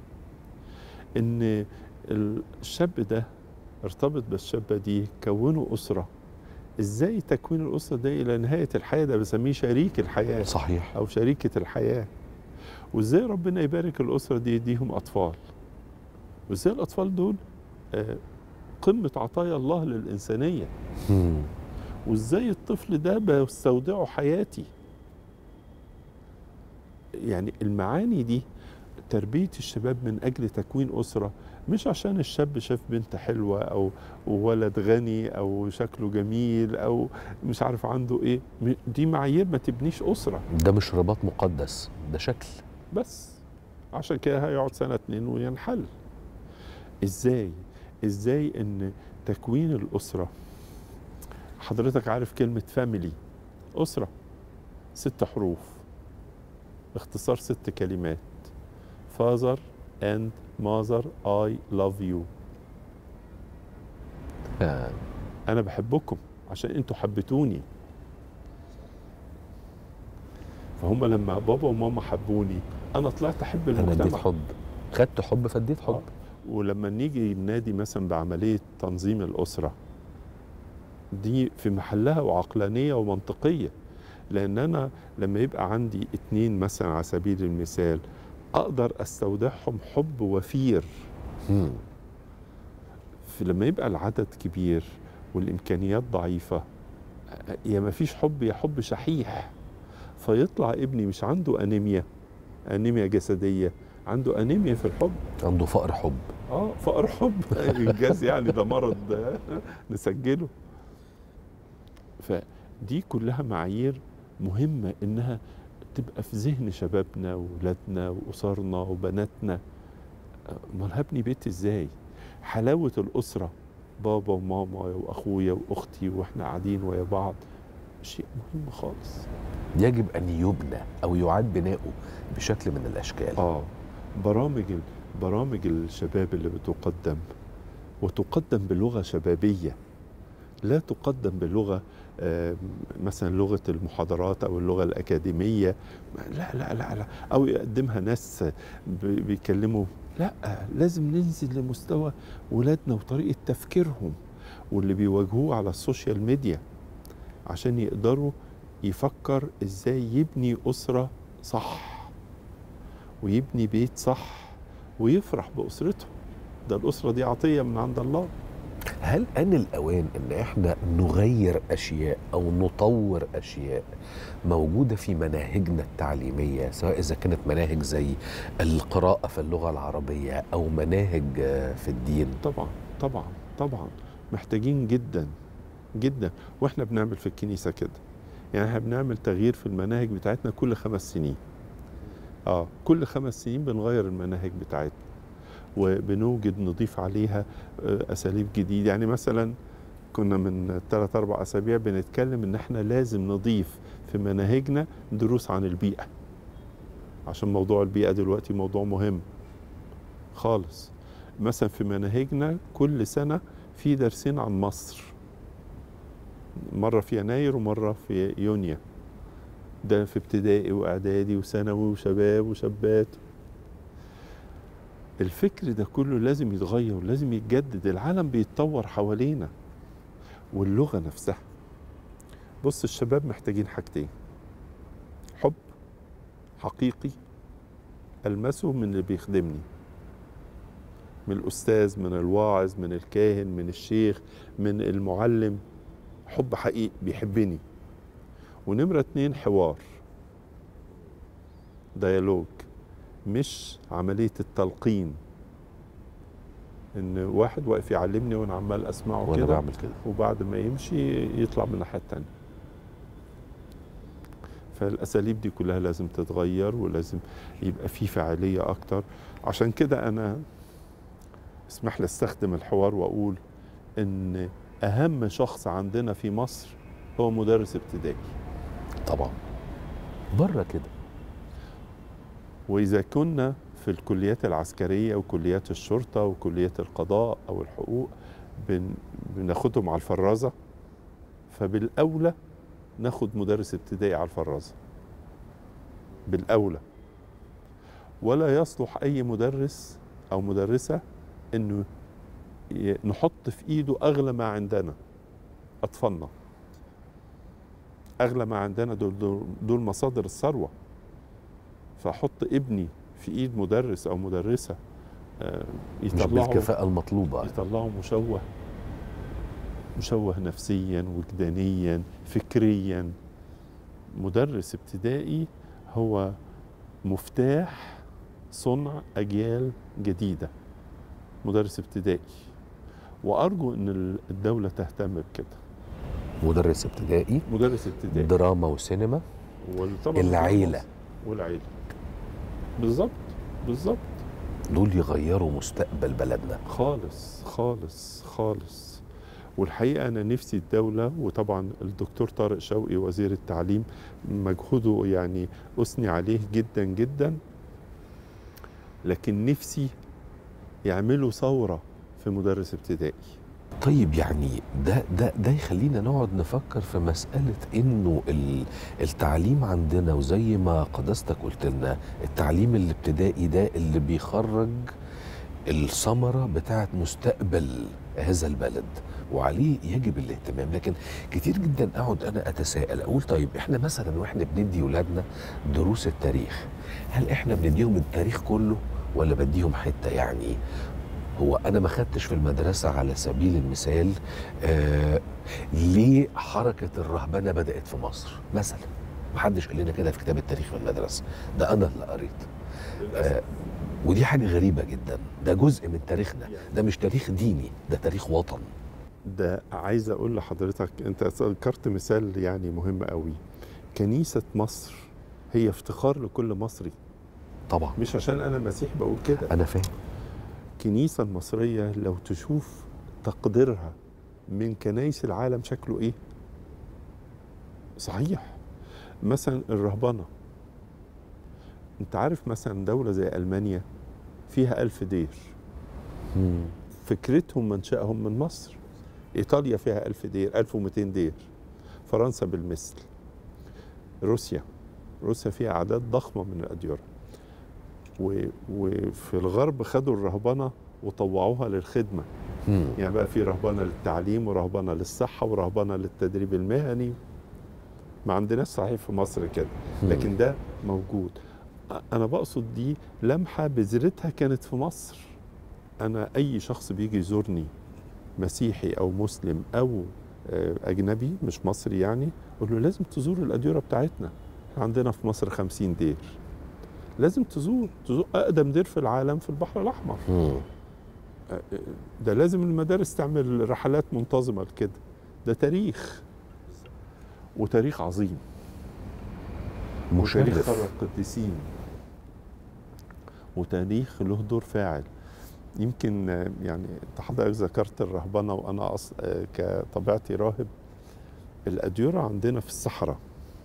ان الشاب ده ارتبط بالشابه دي كونوا اسره ازاي تكوين الاسره ده الى نهايه الحياه ده بسميه شريك الحياه صحيح او شريكه الحياه وازاي ربنا يبارك الاسره دي يديهم اطفال وازاي الاطفال دول آه، قمه عطايا الله للانسانيه مم. وازاي الطفل ده بستودعه حياتي يعني المعاني دي تربية الشباب من أجل تكوين أسرة مش عشان الشاب شاف بنت حلوة أو ولد غني أو شكله جميل أو مش عارف عنده إيه م- دي معايير ما تبنيش أسرة ده مش رباط مقدس ده شكل بس عشان كده هيقعد سنة اتنين وينحل ازاي ازاي ان تكوين الأسرة حضرتك عارف كلمة فاميلي أسرة ست حروف اختصار ست كلمات father and mother I love you آه. أنا بحبكم عشان أنتوا حبيتوني فهم لما بابا وماما حبوني أنا طلعت أحب انا اديت المجتمع حب خدت حب فاديت حب آه. ولما نيجي ننادي مثلا بعملية تنظيم الأسرة دي في محلها وعقلانية ومنطقية لأن أنا لما يبقى عندي اتنين مثلا على سبيل المثال أقدر أستودعهم حب وفير مم. في لما يبقى العدد كبير والإمكانيات ضعيفة يا ما فيش حب يا حب شحيح فيطلع ابني مش عنده أنيميا أنيميا جسدية عنده أنيميا في الحب عنده فقر حب اه فقر حب انجاز يعني ده مرض آه، نسجله فدي كلها معايير مهمه انها تبقى في ذهن شبابنا واولادنا واسرنا وبناتنا آه، امال هبني بيت ازاي حلاوه الاسره بابا وماما واخويا واختي واحنا قاعدين ويا بعض شيء مهم خالص يجب ان يبنى او يعاد بناؤه بشكل من الاشكال اه برامج ال- برامج الشباب اللي بتقدم وتقدم بلغه شبابيه لا تقدم بلغه آه، مثلا لغه المحاضرات او اللغه الاكاديميه لا لا لا لا او يقدمها ناس ب- بيتكلموا لا لازم ننزل لمستوى ولادنا وطريقه تفكيرهم واللي بيواجهوه على السوشيال ميديا عشان يقدروا يفكر ازاي يبني اسره صح ويبني بيت صح ويفرح بأسرته ده الأسرة دي عطية من عند الله هل ان الاوان ان احنا نغير اشياء او نطور اشياء موجوده في مناهجنا التعليميه سواء اذا كانت مناهج زي القراءه في اللغه العربيه او مناهج آه، في الدين طبعا طبعا طبعا محتاجين جدا جدا واحنا بنعمل في الكنيسة كده يعني احنا بنعمل تغيير في المناهج بتاعتنا كل خمس سنين اه كل خمس سنين بنغير المناهج بتاعتنا وبنوجد نضيف عليها آه، اساليب جديده يعني مثلا كنا من ثلاث اربع اسابيع بنتكلم ان احنا لازم نضيف في مناهجنا دروس عن البيئه عشان موضوع البيئه دلوقتي موضوع مهم خالص مثلا في مناهجنا كل سنه في درسين عن مصر مره في يناير ومره في يونيو ده في ابتدائي واعدادي وثانوي وشباب وشابات الفكر ده كله لازم يتغير ولازم يتجدد العالم بيتطور حوالينا واللغه نفسها بص الشباب محتاجين حاجتين حب حقيقي المسه من اللي بيخدمني من الاستاذ من الواعظ من الكاهن من الشيخ من المعلم حب حقيقي بيحبني ونمرة اتنين حوار ديالوج مش عملية التلقين ان واحد واقف يعلمني وانا عمال اسمعه وانا كده بعمل كده وبعد ما يمشي يطلع من الناحية التانية فالأساليب دي كلها لازم تتغير ولازم يبقى في فعالية أكتر عشان كده أنا اسمح لي استخدم الحوار وأقول إن أهم شخص عندنا في مصر هو مدرس ابتدائي طبعا بره كده وإذا كنا في الكليات العسكرية وكليات الشرطة وكليات القضاء أو الحقوق بن بناخدهم على الفرازه فبالاولى ناخد مدرس ابتدائي على الفرازه بالاولى ولا يصلح اي مدرس او مدرسه انه ي- نحط في ايده اغلى ما عندنا اطفالنا اغلى ما عندنا دول دول, دول مصادر الثروه فاحط ابني في ايد مدرس او مدرسه آه، مش يطلعوا بالكفاءه المطلوبه يطلعوا مشوه مشوه نفسيا وجدانيا فكريا مدرس ابتدائي هو مفتاح صنع اجيال جديده مدرس ابتدائي وارجو ان الدوله تهتم بكده مدرس ابتدائي مدرس ابتدائي دراما وسينما وطبعا العيلة. والعيله بالظبط بالظبط دول يغيروا مستقبل بلدنا خالص خالص خالص والحقيقه انا نفسي الدوله وطبعا الدكتور طارق شوقي وزير التعليم مجهوده يعني اثني عليه جدا جدا لكن نفسي يعملوا ثوره في مدرس ابتدائي طيب يعني ده ده ده يخلينا نقعد نفكر في مسألة إنه ال- التعليم عندنا وزي ما قداستك قلت لنا التعليم الابتدائي ده اللي بيخرج الثمرة بتاعت مستقبل هذا البلد وعليه يجب الاهتمام لكن كتير جدا اقعد انا اتساءل اقول طيب احنا مثلا واحنا بندي ولادنا دروس التاريخ هل احنا بنديهم التاريخ كله ولا بديهم حته يعني هو انا ما خدتش في المدرسه على سبيل المثال آه ليه حركه الرهبنه بدات في مصر مثلا ما حدش قال لنا كده في كتاب التاريخ في المدرسه ده انا اللي قريت آه ودي حاجه غريبه جدا ده جزء من تاريخنا ده مش تاريخ ديني ده تاريخ وطن ده عايز اقول لحضرتك انت ذكرت مثال يعني مهم قوي كنيسه مصر هي افتخار لكل مصري طبعا مش عشان انا مسيحي بقول كده انا فاهم الكنيسة المصرية لو تشوف تقديرها من كنايس العالم شكله ايه صحيح مثلا الرهبنة انت عارف مثلا دولة زي ألمانيا فيها ألف دير مم. فكرتهم منشأهم من مصر إيطاليا فيها ألف دير ألف ومئتين دير فرنسا بالمثل روسيا روسيا فيها أعداد ضخمة من الأديرة و... وفي الغرب خدوا الرهبنة وطوعوها للخدمة مم. يعني بقى في رهبنة للتعليم ورهبنة للصحة ورهبنة للتدريب المهني ما عندناش صحيح في مصر كده لكن ده موجود أ- أنا بقصد دي لمحة بذرتها كانت في مصر أنا أي شخص بيجي يزورني مسيحي أو مسلم أو آه، أجنبي مش مصري يعني أقول له لازم تزور الأديرة بتاعتنا إحنا عندنا في مصر خمسين دير لازم تزور تزور أقدم دير في العالم في البحر الأحمر مم. ده لازم المدارس تعمل رحلات منتظمة لكده ده تاريخ وتاريخ عظيم وتاريخ مشرف خرج قديسين وتاريخ له دور فاعل يمكن آه، يعني انت حضرتك ذكرت الرهبنه وانا أص... آه، كطبيعتي راهب الاديره عندنا في الصحراء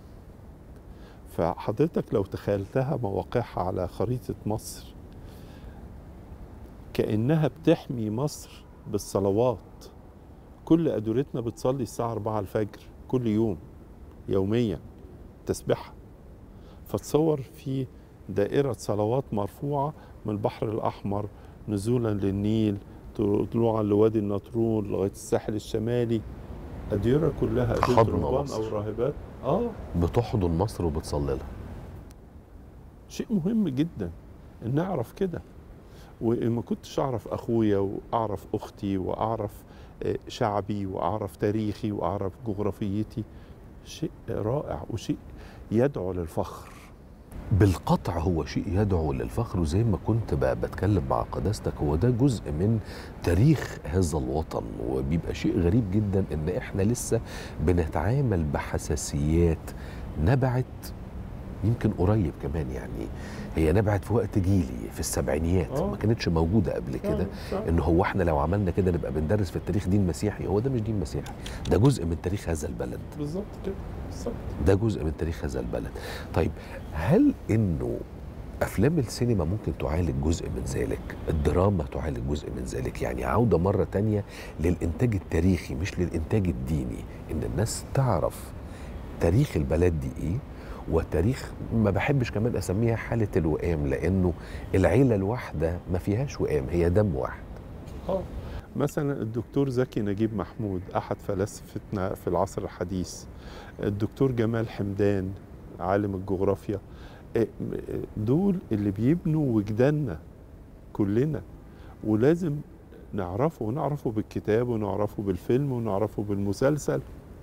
فحضرتك لو تخيلتها مواقعها على خريطه مصر كانها بتحمي مصر بالصلوات كل اديرتنا بتصلي الساعه 4 الفجر كل يوم يوميا تسبحها فتصور في دائرة صلوات مرفوعة من البحر الأحمر نزولا للنيل طلوعا لوادي النطرون لغاية الساحل الشمالي أديرة كلها أديرة حضن رهبان مصر. أو راهبات آه بتحضن مصر وبتصلي لها شيء مهم جدا ان نعرف كده وما كنتش اعرف اخويا واعرف اختي واعرف آه، شعبي واعرف تاريخي واعرف جغرافيتي شيء رائع وشيء يدعو للفخر بالقطع هو شيء يدعو للفخر وزي ما كنت ب- بتكلم مع قداستك هو ده جزء من تاريخ هذا الوطن وبيبقى شيء غريب جدا ان احنا لسه بنتعامل بحساسيات نبعت يمكن قريب كمان يعني هي نبعت في وقت جيلي في السبعينيات آه. ما كانتش موجوده قبل كده ان هو احنا لو عملنا كده نبقى بندرس في التاريخ دين مسيحي هو ده مش دين مسيحي ده جزء من تاريخ هذا البلد بالظبط كده بالظبط ده جزء من تاريخ هذا البلد طيب هل انه افلام السينما ممكن تعالج جزء من ذلك الدراما تعالج جزء من ذلك يعني عوده مره تانية للانتاج التاريخي مش للانتاج الديني ان الناس تعرف تاريخ البلد دي ايه وتاريخ ما بحبش كمان اسميها حاله الوئام لانه العيله الواحده ما فيهاش وئام هي دم واحد اه مثلا الدكتور زكي نجيب محمود احد فلاسفتنا في العصر الحديث الدكتور جمال حمدان عالم الجغرافيا إيه، م- دول اللي بيبنوا وجداننا كلنا ولازم نعرفه ونعرفه بالكتاب ونعرفه بالفيلم ونعرفه بالمسلسل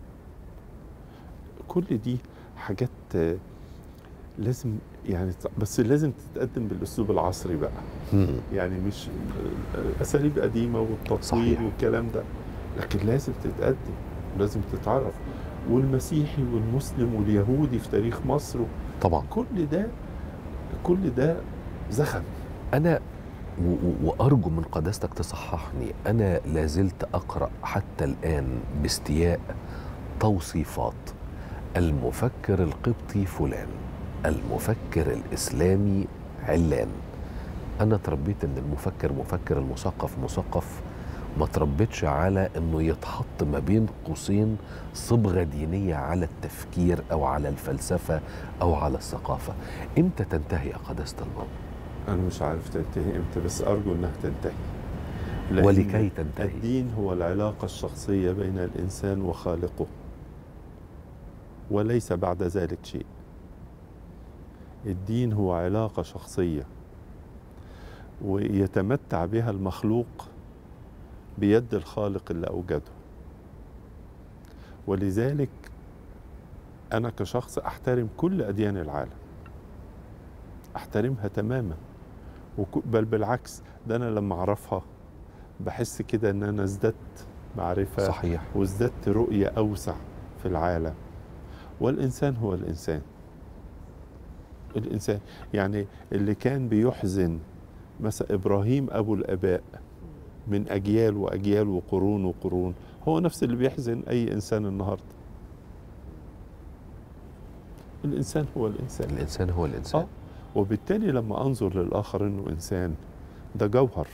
كل دي حاجات آه، لازم يعني بس لازم تتقدم بالاسلوب العصري بقى يعني مش اساليب قديمه والتطوير صحيح. والكلام ده لكن لازم تتقدم لازم تتعرف والمسيحي والمسلم واليهودي في تاريخ مصر طبعا كل ده كل ده زخم انا و- و- وارجو من قداستك تصححني انا لازلت اقرا حتى الان باستياء توصيفات المفكر القبطي فلان المفكر الاسلامي علان انا تربيت ان المفكر مفكر المثقف مثقف ما تربيتش على انه يتحط ما بين قوسين صبغه دينيه على التفكير او على الفلسفه او على الثقافه امتى تنتهي يا قداسه البابا انا مش عارف تنتهي امتى بس ارجو انها تنتهي لأن ولكي تنتهي الدين هو العلاقة الشخصية بين الإنسان وخالقه وليس بعد ذلك شيء الدين هو علاقة شخصية ويتمتع بها المخلوق بيد الخالق اللي أوجده ولذلك أنا كشخص أحترم كل أديان العالم أحترمها تماما وك- بل بالعكس ده أنا لما أعرفها بحس كده ان انا ازددت معرفه صحيح وازددت رؤيه اوسع في العالم والانسان هو الانسان الانسان يعني اللي كان بيحزن مثلا ابراهيم ابو الاباء من اجيال واجيال وقرون وقرون هو نفس اللي بيحزن اي انسان النهارده الانسان هو الانسان الانسان هو الانسان آه. وبالتالي لما انظر للاخر انه انسان ده جوهر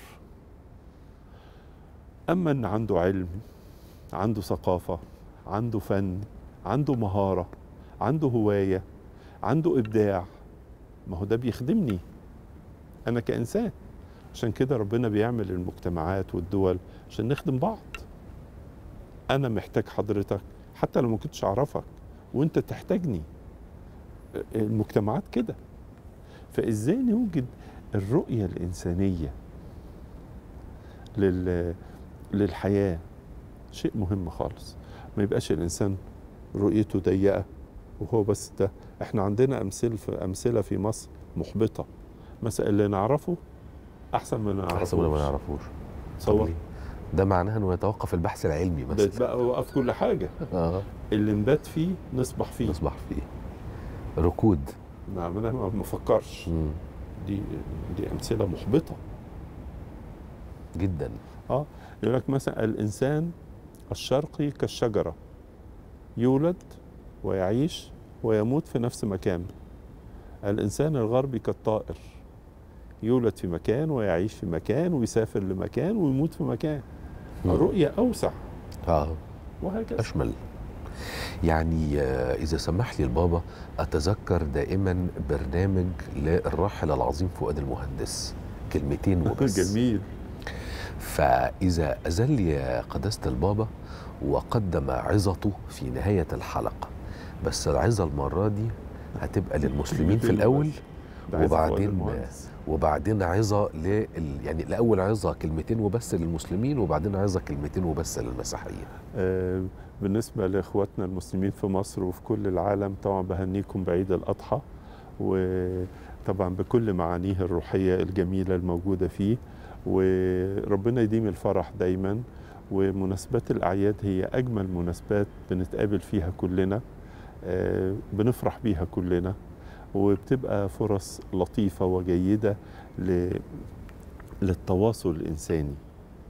اما ان عنده علم عنده ثقافه عنده فن عنده مهاره عنده هوايه عنده ابداع ما هو ده بيخدمني انا كانسان عشان كده ربنا بيعمل المجتمعات والدول عشان نخدم بعض انا محتاج حضرتك حتى لو ما كنتش اعرفك وانت تحتاجني المجتمعات كده فازاي نوجد الرؤيه الانسانيه لل للحياه شيء مهم خالص ما يبقاش الانسان رؤيته ضيقه وهو بس ده احنا عندنا امثله في امثله في مصر محبطه مثلا اللي نعرفه احسن من اللي احسن من ما نعرفوش نعرفوش تصور ليه؟ ده معناها انه يتوقف البحث العلمي ده مثلا بقى وقف كل حاجه اه اللي نبات فيه نصبح فيه نصبح فيه ركود نعم انا ما بفكرش مم. دي دي امثله محبطه جدا اه يقول لك مثلا الانسان الشرقي كالشجره يولد ويعيش ويموت في نفس مكان الانسان الغربي كالطائر يولد في مكان ويعيش في مكان ويسافر لمكان ويموت في مكان مم. رؤيه اوسع اه وهكذا اشمل يعني آه، اذا سمح لي البابا اتذكر دائما برنامج للراحل العظيم فؤاد المهندس كلمتين وبس جميل فإذا أزل يا قداسة البابا وقدم عظته في نهاية الحلقة بس العظة المرة دي هتبقى للمسلمين في كلمتين الأول وبس. ده عايز فؤاد وبعدين المهندس. وبعدين عظة لل يعني الأول عظة كلمتين وبس للمسلمين وبعدين عظة كلمتين وبس للمسيحيين آه، بالنسبة لإخواتنا المسلمين في مصر وفي كل العالم طبعا بهنيكم بعيد الأضحى وطبعا بكل معانيه الروحية الجميلة الموجودة فيه وربنا يديم الفرح دايما ومناسبات الأعياد هي أجمل مناسبات بنتقابل فيها كلنا آه، بنفرح بيها كلنا وبتبقى فرص لطيفة وجيدة ل- للتواصل الإنساني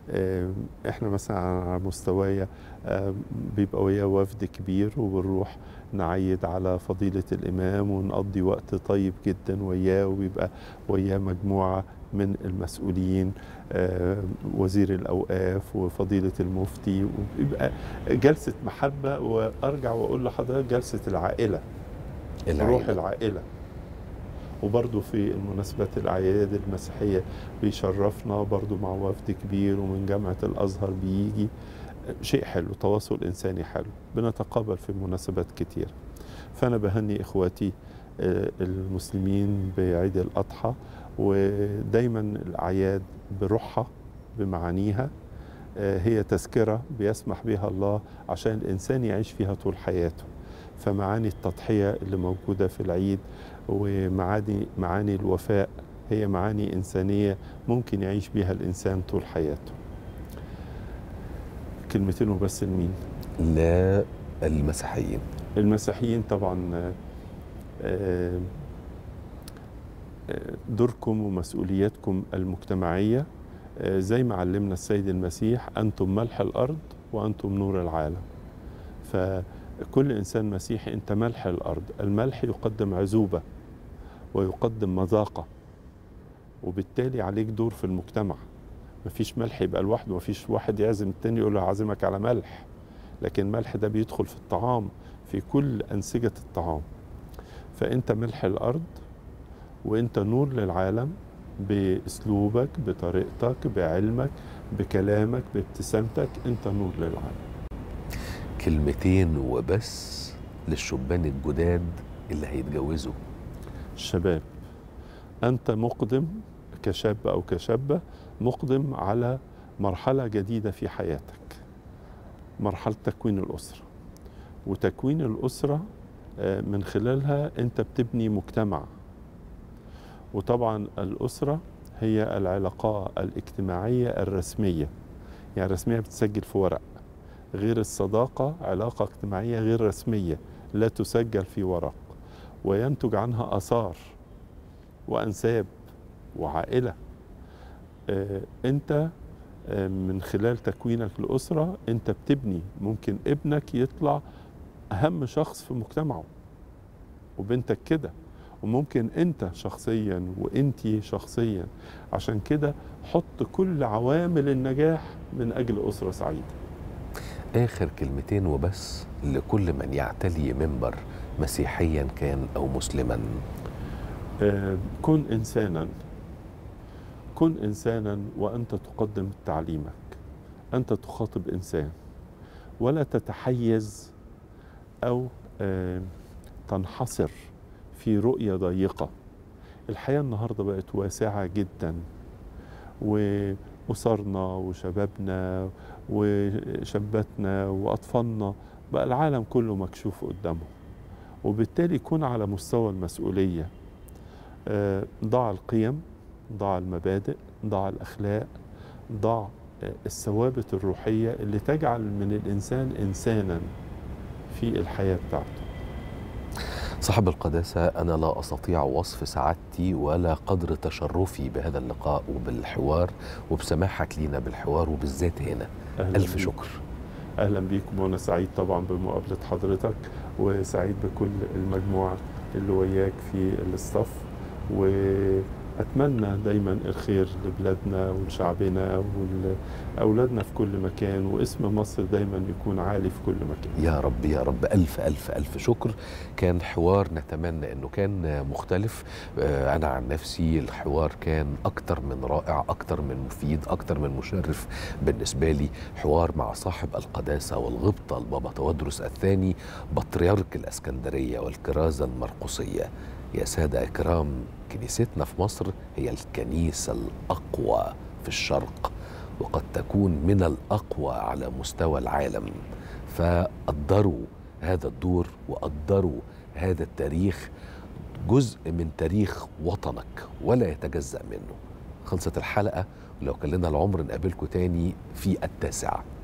آه، احنا مثلا على مستوايا آه، بيبقى وياه وفد كبير وبنروح نعيد على فضيلة الإمام ونقضي وقت طيب جدا وياه وبيبقى وياه مجموعة من المسؤولين آه، وزير الأوقاف وفضيلة المفتي وبيبقى جلسة محبة وأرجع وأقول لحضرتك جلسة العائلة روح العائلة وبرضه في المناسبات الأعياد المسيحية بيشرفنا برضه مع وفد كبير ومن جامعة الأزهر بيجي شيء حلو تواصل إنساني حلو بنتقابل في مناسبات كتير فأنا بهني إخواتي آه، المسلمين بعيد الأضحى ودايما الأعياد بروحها بمعانيها آه، هي تذكرة بيسمح بها الله عشان الإنسان يعيش فيها طول حياته فمعاني التضحية اللي موجودة في العيد ومعاني معاني الوفاء هي معاني إنسانية ممكن يعيش بها الإنسان طول حياته كلمتين وبس لمين لا المسيحيين المسيحيين طبعا آه، آه، آه، دوركم ومسؤولياتكم المجتمعية آه، زي ما علمنا السيد المسيح أنتم ملح الأرض وأنتم نور العالم فكل إنسان مسيحي أنت ملح الأرض الملح يقدم عزوبة ويقدم مذاقة وبالتالي عليك دور في المجتمع مفيش ملح يبقى لوحده مفيش واحد يعزم التاني يقول له هعزمك على ملح لكن الملح ده بيدخل في الطعام في كل أنسجة الطعام فأنت ملح الأرض وأنت نور للعالم بأسلوبك بطريقتك بعلمك بكلامك بابتسامتك أنت نور للعالم كلمتين وبس للشبان الجداد اللي هيتجوزوا الشباب أنت مقدم كشاب أو كشابة مقدم على مرحلة جديدة في حياتك مرحلة تكوين الأسرة وتكوين الأسرة آه، من خلالها أنت بتبني مجتمع وطبعا الأسرة هي العلاقة الاجتماعية الرسمية يعني الرسمية بتسجل في ورق غير الصداقة علاقة اجتماعية غير رسمية لا تسجل في ورق وينتج عنها آثار وأنساب وعائلة آه، أنت آه، من خلال تكوينك لأسرة أنت بتبني ممكن ابنك يطلع أهم شخص في مجتمعه وبنتك كده وممكن أنت شخصيا وأنتي شخصيا عشان كده حط كل عوامل النجاح من أجل أسرة سعيدة آخر كلمتين وبس لكل من يعتلي منبر مسيحيا كان أو مسلما آه، كن إنسانا كن إنسانا وأنت تقدم تعليمك أنت تخاطب إنسان ولا تتحيز أو آه، تنحصر في رؤية ضيقة الحياة النهاردة بقت واسعة جدا وأسرنا وشبابنا وشاباتنا وأطفالنا بقى العالم كله مكشوف قدامه وبالتالي كن على مستوى المسؤولية آه، ضع القيم ضع المبادئ ضع الأخلاق ضع آه، الثوابت الروحية اللي تجعل من الإنسان إنسانا في الحياة بتاعته صاحب القداسة أنا لا أستطيع وصف سعادتي ولا قدر تشرفي بهذا اللقاء وبالحوار وبسماحك لينا بالحوار وبالذات هنا أهلا ألف بيك. شكر اهلا بيكم وانا سعيد طبعا بمقابله حضرتك وسعيد بكل المجموعه اللي وياك في الاستاف واتمنى دايما الخير لبلادنا ولشعبنا ولاولادنا في كل مكان واسم مصر دايما يكون عالي في كل مكان يا رب يا رب ألف ألف ألف شكر كان حوار نتمنى أنه كان مختلف آه، أنا عن نفسي الحوار كان أكتر من رائع أكتر من مفيد أكتر من مشرف بالنسبة لي حوار مع صاحب القداسة والغبطة البابا تودرس الثاني بطريرك الأسكندرية والكرازة المرقصية يا سادة إكرام كنيستنا في مصر هي الكنيسة الأقوى في الشرق وقد تكون من الأقوى على مستوى العالم فقدروا هذا الدور وقدروا هذا التاريخ جزء من تاريخ وطنك ولا يتجزأ منه خلصت الحلقة ولو كان لنا العمر نقابلكم تاني في التاسعة